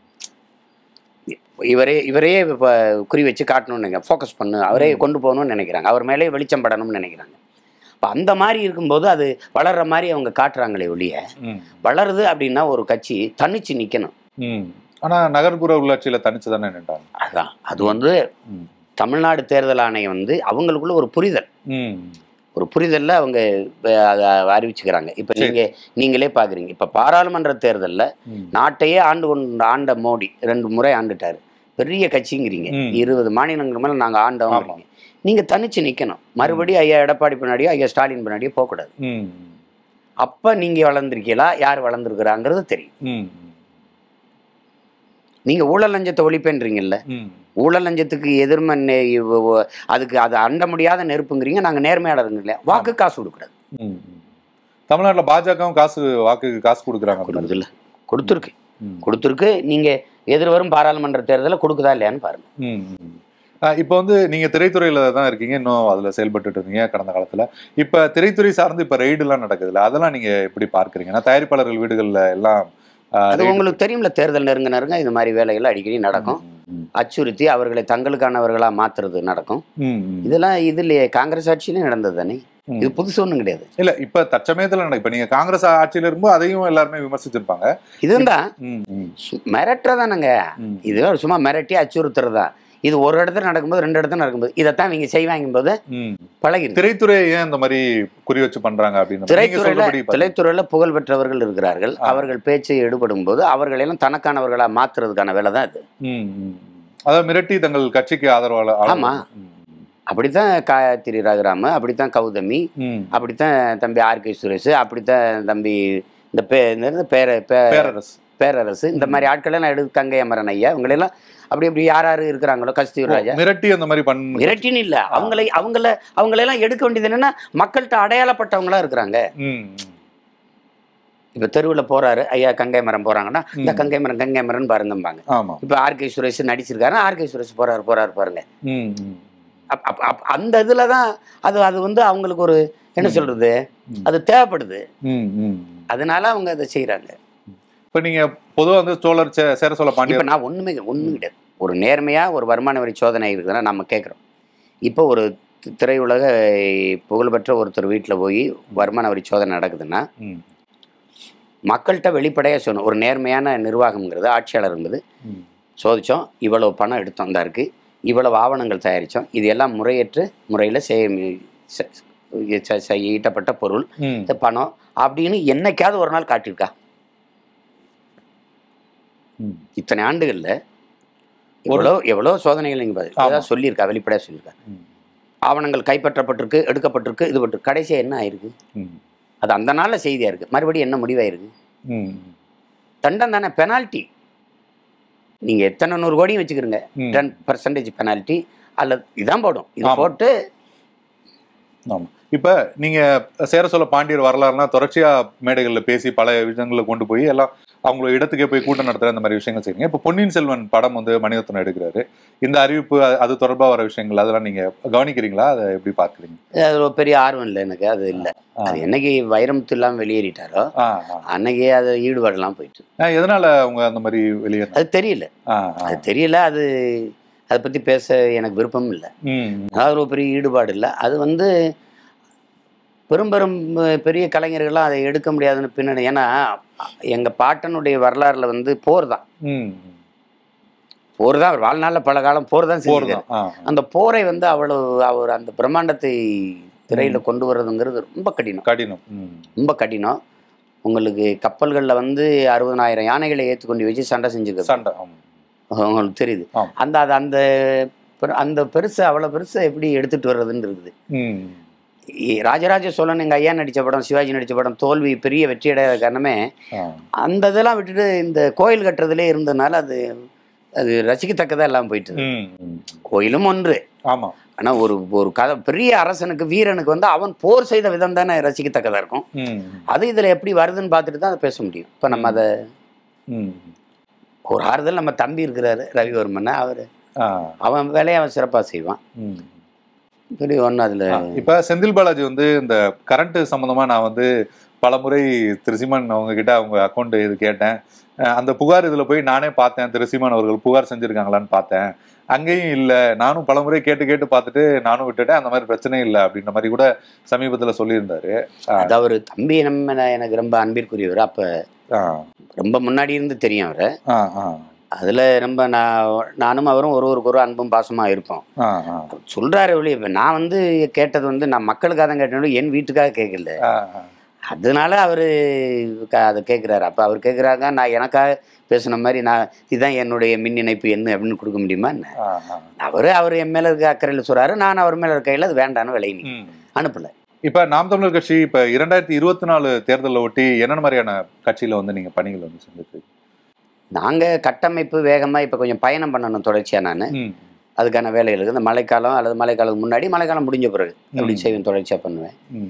இவரே இவரையே இப்போ குறி வச்சு காட்டணும்னு நினைக்கிறாங்க ஃபோக்கஸ் பண்ணு அவரே ம். கொண்டு போகணும்னு நினைக்கிறாங்க அவர் மேலே வெளிச்சம் படணும்னு நினைக்கிறாங்க அப்போ அந்த மாதிரி இருக்கும்போது அது வளர்ற மாதிரி அவங்க காட்டுறாங்களே ஒழிய ம். வளருது அப்படின்னா ஒரு கட்சி தனிச்சு நிற்கணும் ம். ஆனா நகர்ப்புற உள்ளாட்சியில தனிச்சு தானே நின்றாங்க அதான் அது வந்து ம். தமிழ்நாடு தேர்தல் ஆணையம் வந்து அவங்களுக்குள்ள ஒரு புரிதல் ம். ஒரு புரிதல்ல அவங்க அஹ், அதை அறிவிச்சுக்கிறாங்க இப்போ சரி. நீங்க நீங்களே பாக்குறீங்க இப்போ பாராளுமன்ற தேர்தல்ல ம். நாட்டையே ஆண்டு கொண்டு ஆண்ட மோடி ரெண்டு முறை ஆண்டுட்டாரு பெரிய கட்சிங்கிறீங்க ம். இருபது மாநிலங்கள் மேல நாங்க ஆண்டோங்கிறீங்க நீங்க தனிச்சு நிக்கணும் மறுபடியும் ஐயா எடப்பாடி பின்னாடியோ ஐயா ஸ்டாலின் பின்னாடியோ போகக்கூடாது ம். அப்ப நீங்க வளர்ந்துருக்கீங்களா யார் வளர்ந்துருக்குறாங்கிறது தெரியும் ம். நீங்க ஊழல் லஞ்சத்தை ஒழிப்பேன்றீங்கல்ல ம். ஊழல் லஞ்சத்துக்கு எதிர்ம நெ- இவ்- இவ்- அதுக்கு அதை அண்ட முடியாத நெருப்புங்கிறீங்க நாங்க நேர்மையாளருங்க இல்லையா வாக்கு காசு கொடுக்கூடாது ம். தமிழ்நாட்டுல பாஜகவும் காசு வாக்குக்கு காசு கொடுக்குறாங்க கொடுக்குதுல்ல கொடுத்துருக்கு ம். கொடுத்துருக்கு நீங்க எதிர்வரும் பாராளுமன்ற தேர்தலில் கொடுக்குதா இல்லையான்னு பாருங்க ம், ம். ஆஹ் இப்போ வந்து நீங்க திரைத்துறையில தான் இருக்கீங்க இன்னும் அதுல செயல்பட்டுட்டு இருந்தீங்க கடந்த காலத்துல இப்ப திரைத்துறை சார்ந்து இப்ப ரெய்டு எல்லாம் நடக்குதுல்ல அதெல்லாம் நீங்க எப்படி பார்க்கறீங்க ஏன்னா தயாரிப்பாளர்கள் வீடுகள்ல எல்லாம் ஆஹ், அது raid- உங்களுக்கு தெரியும்ல தேர்தல் நெருங்க நெருங்க இந்த மாதிரி வேலைகள் அடிக்கடி நடக்கும் ம், அச்சுறுத்தி அவர்களை தங்களுக்கானவர்களா மாத்துறது நடக்கும் ம், ம். இதெல்லாம் இதுல காங்கிரஸ் ஆட்சியிலும் நடந்தது தானே ம். இது புதுசு ஒண்ணும் கிடையாது இல்ல இப்ப தற்சமயத்துல நட- இப்ப நீங்க காங்கிரஸ் ஆட்சியில இருக்கும்போது அதையும் எல்லாருமே விமர்சிச்சிருப்பாங்க இதுதான் ம், ம், மிரட்டுறதானுங்க ம். இது சும்மா மிரட்டி அச்சுறுத்துறது தான் இது ஒரு இடத்துல நடக்கும்போது ரெண்டு இடத்துல நடக்கும்போது இதைத்தான் இவங்க செய்வாங்க போது ம். பழகிருக்கு திரைத்துறையை ஏன் இந்த மாதிரி குறி வச்சு பண்றாங்க அப்படின்னு நீங்க திரைத்துறையில சொல்றபடி பாத்தீங்கன்னா- திரைத்துறையில புகழ் பெற்றவர்கள் இருக்கிறார்கள் ஆ. அவர்கள் பேச்சை எடுபடும் போது அவர்களெல்லாம் தனக்கானவர்களா மாத்துறதுக்கான வேலை தான் இது ம், ம். அதாவது மிரட்டி தங்கள் கட்சிக்கு ஆதரவாளர் ஆமா. அப்படித்தான் காயத்ரி ரகுராம அப்படித்தான் கௌதமி ம். அப்படித்தான் தம்பி ஆர் கே சுரேஷ் அப்படித்தான் தம்பி இந்த பே என்னது? பேர பே- பேரரசு பேரரசு இந்த மாதிரி ஆட்கள் எல்லாம் எடுத்து கங்கை அமரன் ஐயா இவங்களெல்லாம் அப்படி அப்படி யார் யார் இருக்கிறாங்களோ கஸ்தூரி ராஜா மிரட்டி அந்த மாதிரி பண்ண இரட்டின்னு இல்ல அவங்களை அவங்கள அவங்களெல்லாம் எடுக்க வேண்டியது என்னன்னா மக்கள்கிட்ட அடையாளப்பட்டவங்களா இருக்கிறாங்க ம், இப்ப தெருவுல போறாரு ஐயா கங்கை மரம் போறாங்கன்னா இந்த ம். கங்கை மரம் கங்கை மரம்னு பாருங்கம்பாங்க ஆமா இப்ப ஆர் கே சுரேஷ் நடிச்சிருக்காரு ஆர் கே சுரேஷ் போறாரு போறாரு பாருங்க ம், ம். அப்- அப்- அப்- அந்த இதுல தான் அது அது வந்து அவங்களுக்கு ஒரு என்ன ம். சொல்றது ம். அது தேவைப்படுது ம், ம். அதனால அவங்க அதை செய்யறாங்க இப்ப நீங்க பொதுவா வந்து சோழர் சே- சேர சோழ இப்ப பாண்டியர் நான் ஒண்ணுமே ஒண்ணும் கிடையாது ஒரு நேர்மையா ஒரு வருமான வரி சோதனை இருக்குதுன்னா நம்ம கேட்குறோம் இப்போ ஒரு தி- திரையுலக புகழ்பெற்ற ஒருத்தர் வீட்டில் போய் வருமான வரி சோதனை நடக்குதுன்னா ம், மக்கள்கிட்ட வெளிப்படையாக சொல்லணும் ஒரு நேர்மையான நிர்வாகம்ங்கிறது ஆட்சியாளர் என்பது ம். சோதிச்சோம் இவ்வளவு பணம் எடுத்தோம் தான் இருக்குது இவ்வளவு ஆவணங்கள் தயாரித்தோம் இது எல்லாம் முறையற்ற முறையில் செய் செ- செ- செ- ஈட்டப்பட்ட பொருள் ம். இந்த பணம் அப்படின்னு என்னைக்காவது ஒரு நாள் காட்டியிருக்கா ம். இத்தனை ஆண்டுகளில் எவ்வளோ எவ்வளோ சோதனைகள் நீங்கள் ஆமா. ஏதாவது சொல்லியிருக்கா வெளிப்படையாக சொல்லியிருக்கா ம். ஆவணங்கள் கைப்பற்றப்பட்டிருக்கு எடுக்கப்பட்டிருக்கு இது பட்டு கடைசியாக என்ன ஆயிருக்கு ம். அது அந்த நாளில் செய்தியாக இருக்குது மறுபடியும் என்ன முடிவாயிருக்கு ம். தண்டம் தானே பெனால்ட்டி நீங்கள் எத்தனை நூறு கோடியும் வச்சுக்கிறீங்க ம். டென் பர்சன்டேஜ் பெனால்ட்டி அல்லது இதான் போடும் இது ஆமா. போட்டு ஆமா இப்ப நீங்க சேர சோழ பாண்டியர் வரலாறுனா தொடர்ச்சியா மேடைகள்ல பேசி பல விஷயங்களை கொண்டு போய் எல்லாம் அவங்களோட இடத்துக்கே போய் கூட்டம் நடத்துற அந்த மாதிரி விஷயங்கள் செய்றீங்க இப்ப பொன்னியின் செல்வன் படம் வந்து மணிரத்னம் எடுக்கிறாரு இந்த அறிவிப்பு அது- அது தொடர்பா வர விஷயங்கள் அதெல்லாம் நீங்க கவனிக்கிறீங்களா அதை எப்படி பாக்குறீங்க அது ஒரு பெரிய ஆர்வம் இல்லை எனக்கு அது இல்லை அது என்னைக்கு வைரமுத்து இல்லாமல் வெளியேறிட்டாரோ ஆ, ஆ. அன்னைக்கே அது ஈடுபாடெல்லாம் போயிட்டு ஆ, எதனால அவங்க அந்த மாதிரி வெளியே அது தெரியல அது தெரியல அது அதை பற்றி பேச எனக்கு விருப்பம் இல்லை அதாவது ஒரு பெரிய ஈடுபாடு இல்லை அது வந்து பெரும் பெரும் அஹ், பெரிய கலைஞர்கள்லாம் அதை எடுக்க முடியாதுன்னு பின்னாடி ஏன்னா எங்கள் பாட்டனுடைய வரலாறுல வந்து போர் தான் போர் தான் அவர் வாழ்நாளில் பல காலம் போர் தான் போர் செஞ்சிருக்காரு தான் ஆ, அந்த போரை வந்து அவ்வளவு அவர் அந்த பிரம்மாண்டத்தை திரையில கொண்டு வர்றதுங்கிறது ரொம்ப கடினம் கடினம் ம். ரொம்ப கடினம் உங்களுக்கு கப்பல்களில் வந்து அறுபதனாயிரம் யானைகளை ஏற்றி கொண்டு வச்சு சண்டை செஞ்சுக்கிறது சண்டை ஆமா. உங்களுக்கு தெரியுது ஆமா. அந்த அது அந்த பெரு- அந்த பெருசை அவ்வளோ பெருசை எப்படி எடுத்துட்டு வர்றதுன்னு இருக்குது ம். இ- ராஜராஜ சோழன் எங்கள் ஐயா நடித்த படம் சிவாஜி நடித்த படம் தோல்வி பெரிய வெற்றி அடையாத காரணமே ஆ. அந்த இதெல்லாம் விட்டுட்டு இந்த கோயில் கட்டுறதுலே இருந்ததுனால அது அது ரசிக்கத்தக்கதாக எல்லாம் போயிட்டு ம். ம். கோயிலும் ஒன்று ஆமா ஆனால் ஒரு ஒரு கதை பெரிய அரசனுக்கு வீரனுக்கு வந்து அவன் போர் செய்த விதம் தானே ரசிக்கத்தக்கதாக இருக்கும் ம். அது இதில் எப்படி வருதுன்னு பார்த்துட்டு தான் அதை பேச முடியும் இப்போ நம்ம அதை ம். ஒரு ஆறுதல் நம்ம தம்பி இருக்கிறாரு ரவிவர்மன் அவர் ஆ. அவன் வேலையை அவன் சிறப்பாக செய்வான் ம். பெரிய ஒன்றும் அதில் ஆ, இப்ப செந்தில் பாலாஜி வந்து இந்த கரண்ட் சம்பந்தமா நான் வந்து பல முறை திரு சீமான் அவங்க கிட்ட அவங்க அக்கௌண்ட் இது கேட்டேன் அஹ் அந்த புகார் இதுல போய் நானே பார்த்தேன் திரு சீமான் அவர்கள் புகார் செஞ்சிருக்காங்களான்னு பார்த்தேன் அங்கேயும் இல்ல நானும் பல முறை கேட்டு கேட்டு பார்த்துட்டு நானும் விட்டுட்டேன் அந்த மாதிரி பிரச்சனை இல்லை அப்படின்ற மாதிரி கூட சமீபத்துல சொல்லியிருந்தாரு அது அவர் தம்பி நம்ம எனக்கு ரொம்ப அன்பிற்குரியவர் அப்போ ஆ, ரொம்ப முன்னாடி இருந்து தெரியும் அவரை ஆ, ஆ, அதில் ரொம்ப நான் நானும் அவரும் ஒரு ஒருக்கு ஒரு அன்பும் பாசமாக இருப்போம் ஆ, ஆ, சொல்கிறாரு ஒழிய இப்போ நான் வந்து கேட்டது வந்து நான் மக்களுக்காக தான் கேட்டேன் என் வீட்டுக்காக கேட்கல ஆ, ஆ. அதனால அவர் அதை கேட்குறாரு அப்போ அவர் கேட்குறாங்க நான் எனக்காக பேசுன மாதிரி நான் இதுதான் என்னுடைய மின் இணைப்பு என்ன அப்படின்னு கொடுக்க முடியுமா என்ன ஆ, ஆ. அவர் அவர் என் மேலே இருக்க அக்கறையில் சொல்கிறாரு நான் அவர் மேலே இருக்கையில் அது வேண்டான்னு விலை ம். அனுப்பல இப்ப நாம் தமிழர் கட்சி இப்ப இரண்டாயிரத்தி இருபத்தி நாலு தேர்தலை ஒட்டி என்னென்ன மாதிரியான கட்சியில வந்து நீங்க பணிகள் வந்து செஞ்சுட்டு நாங்கள் கட்டமைப்பு வேகமாக இப்போ கொஞ்சம் பயணம் பண்ணணும் தொடர்ச்சியாக நான் ம். அதுக்கான வேலைகள் இருக்குது இந்த மழைக்காலம் அல்லது மழைக்காலம் முன்னாடி மழைக்காலம் முடிஞ்ச பிறகு அப்படி ம். செய்வேன் தொடர்ச்சியாக பண்ணுவேன் ம்.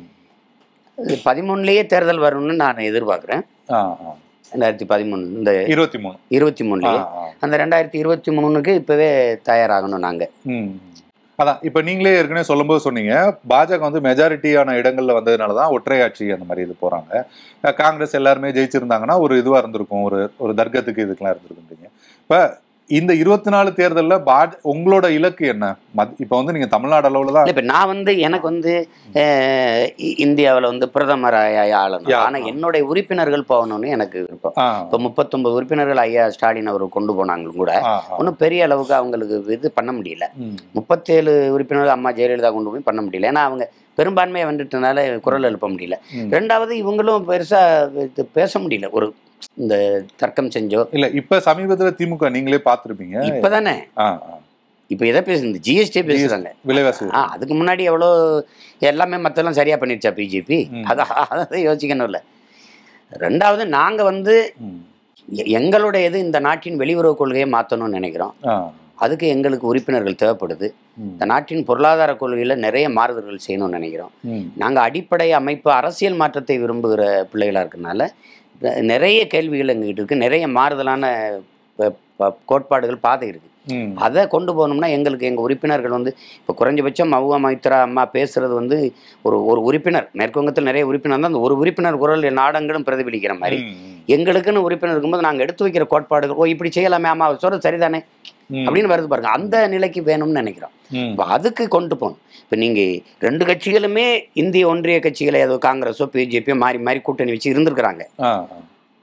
இது பதிமூணுலேயே தேர்தல் வரும்னு நான் எதிர்பார்க்குறேன் ஆ, ஆ. ரெண்டாயிரத்தி பதிமூணு இந்த இருபத்தி மூணு இருபத்தி ஆ, மூணுலேயே ஆ. அந்த ரெண்டாயிரத்தி இருபத்தி மூணுக்கு இப்போவே தயாராகணும் நாங்கள் ம். அதான் இப்ப நீங்களே ஏற்கனவே சொல்லும்போது சொன்னீங்க பாஜக வந்து மெஜாரிட்டியான இடங்கள்ல வந்ததுனால தான் ஒற்றையாட்சி அந்த மாதிரி இது போறாங்க அஹ் காங்கிரஸ் எல்லாருமே ஜெயிச்சிருந்தாங்கன்னா ஒரு இதுவா இருந்திருக்கும் ஒரு ஒரு தர்க்கத்துக்கு இதுக்கெல்லாம் இருந்திருக்குன்றீங்க இப்ப இந்த இருபத்தி நாலு தேர்தல்ல பாஜ உங்களோட இலக்கு என்ன மத்- இப்ப வந்து நீங்க தமிழ்நாடு அளவுல தான் இல்ல இப்ப நான் வந்து எனக்கு வந்து அஹ், இ- இந்தியாவுல வந்து பிரதமர் ஆளணும் யா. ஆனா என்னுடைய உறுப்பினர்கள் போகணும்னு எனக்கு விருப்பம் ஆ, இப்போ முப்பத்தொன்பது உறுப்பினர்கள் ஐயா ஸ்டாலின் அவர் கொண்டு போனாங்களும் கூட ஆ, ஆ. ஒன்றும் பெரிய அளவுக்கு அவங்களுக்கு இது பண்ண முடியல ம், முப்பத்தேழு உறுப்பினர்கள் அம்மா ஜெயலலிதா கொண்டு போய் பண்ண முடியல ஏன்னா அவங்க பெரும்பான்மையை வந்துட்டனால குரல் எழுப்ப முடியல ம். ரெண்டாவது இவங்களும் பெருசா இது பேச முடியல ஒரு இந்த தர்க்கம் செஞ்சோ இல்ல இப்ப சமீபத்துல திமுக நீங்களே பாத்திருப்பீங்க இப்பதானே ஆ, ஆ. இப்போ எதை பேசுது ஜிஎஸ்டி பேசுறாங்க விலைவாசி ஆ அதுக்கு முன்னாடி எவ்வளோ எல்லாமே மற்றெல்லாம் சரியா பண்ணிருச்சா பிஜேபி ம். அதை அதை யோசிக்கணும்ல ரெண்டாவது நாங்க வந்து ம், எ- எங்களுடைய இது இந்த நாட்டின் வெளியுறவு கொள்கையை மாற்றணும்னு நினைக்கிறோம் ஆ, அதுக்கு எங்களுக்கு உறுப்பினர்கள் தேவைப்படுது ம், இந்த நாட்டின் பொருளாதார கொள்கையில் நிறைய மாறுதல்கள் செய்யணும்னு நினைக்கிறோம் ம், நாங்கள் அடிப்படை அமைப்பு அரசியல் மாற்றத்தை விரும்புகிற பிள்ளைகளாக இருக்கனால நெ- நிறைய கேள்விகள் எங்ககிட்ட இருக்குது நிறைய மாறுதலான ப- ப- கோட்பாடுகள் பாதை இருக்குது ம். அதை கொண்டு போகணும்னா எங்களுக்கு எங்கள் உறுப்பினர்கள் வந்து இப்போ குறைஞ்சபட்சம் மவுவா மைத்ரா அம்மா பேசுறது வந்து ஒரு ஒரு உறுப்பினர் மேற்குவங்கத்தில் நிறைய உறுப்பினர் தான் அந்த ஒரு உறுப்பினர் குரல் நாடங்களும் பிரதிபலிக்கிற மாதிரி ம், ம், எங்களுக்குன்னு உறுப்பினர் இருக்கும்போது நாங்கள் எடுத்து வைக்கிற கோட்பாடுகள் ஓ இப்படி செய்யலாமே ஆமா அவர் சொல்றது சரிதானே ம். அப்படின்னு வருது பாருங்க அந்த நிலைக்கு வேணும்னு நினைக்கிறோம் ம், இப்போ அதுக்கு கொண்டு போகணும் இப்போ நீங்கள் ரெண்டு கட்சிகளுமே இந்திய ஒன்றிய கட்சிகளை ஏதோ காங்கிரஸோ பிஜேபியோ மாறி மாறி கூட்டணி வச்சு இருந்திருக்கிறாங்க ஆ, ஆ.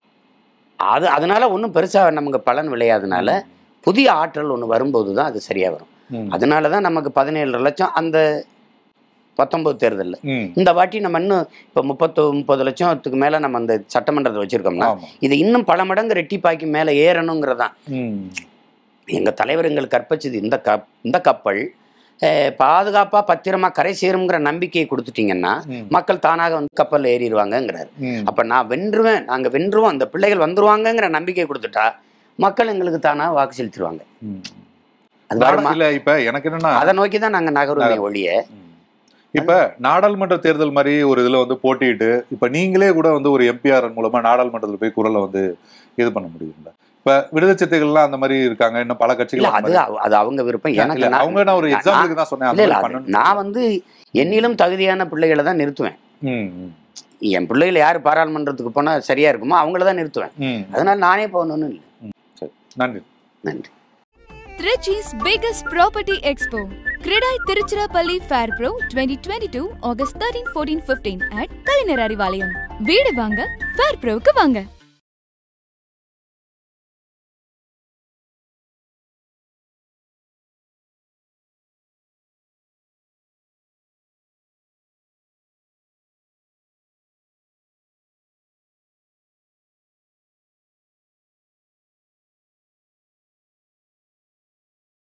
அது அதனால ஒன்றும் பெருசாக நமக்கு பலன் விளையாதனால புதிய ஆற்றல் ஒன்று வரும்போது தான் அது சரியாக வரும் ம், அதனால தான் நமக்கு பதினேழு லட்சம் அந்த பத்தொன்பது தேர்தலில் ம். இந்த வாட்டி நம்ம இன்னும் இப்போ முப்பத்து முப்பது லட்சத்துக்கு மேலே நம்ம அந்த சட்டமன்றத்தை வச்சுருக்கோம்னா ஆமா. இது இன்னும் பல மடங்கு ரெட்டிப்பாக்கி மேலே ஏறணுங்கிறதான் ம், எங்கள் தலைவர் எங்களுக்கு கற்பிச்சது இந்த கப் இந்த கப்பல் பாதுகாப்பாக பத்திரமா கரை சேருங்கிற நம்பிக்கையை கொடுத்துட்டீங்கன்னா ம், மக்கள் தானாக வந்து கப்பலில் ஏறிடுவாங்கங்கிறாரு ம். அப்போ நான் வென்றுவேன் நாங்கள் வென்றுவோம் அந்த பிள்ளைகள் வந்துருவாங்கங்கிற நம்பிக்கை கொடுத்துட்டா மக்கள் எங்களுக்கு தானாக வாக்கு செலுத்திடுவாங்க ம். அது நாடா- வருமா இல்ல இப்ப எனக்கு என்னன்னா அதை நோக்கி தான் நாங்கள் நகருமே ஒழிய ம். இப்ப நாடாளுமன்ற தேர்தல் மாதிரி ஒரு இதுல வந்து போட்டியிட்டு இப்ப நீங்களே கூட வந்து ஒரு எம்பிஆர் மூலமா நாடாளுமன்றத்துல போய் குரலை வந்து இது பண்ண முடியும்ல இப்ப விடுதலை சிறுத்தைகள்லாம் அந்த மாதிரி இருக்காங்க இன்னும் பல இல்ல கட்சிகள் அந்த அது மாதிரி. அவ- அது அவங்க விருப்பம் இல்ல, எனக்கு நான்- அவங்க நான் ஒரு நான்- எக்ஸாம்பிளுக்கு தான் சொன்னேன் அந்த இல்ல இல்ல மாதிரி அது பண்ணணும். நான் வந்து என்னிலும் தகுதியான பிள்ளைகளை தான் நிறுத்துவேன் ம், ம், என் பிள்ளைகள் யார் பாராளுமன்றத்துக்கு போனா சரியா இருக்குமோ அவங்கள தான் நிறுத்துவேன் ம். அதனால நானே போகணும்னு இல்லை நன்றி நன்றி Trichy's biggest property expo. Kridai Tiruchirappalli Fair Pro 2022 August 13, 14, 15 at Kalinar Arivalayam. வீடு வாங்க Fair Proக்கு வாங்க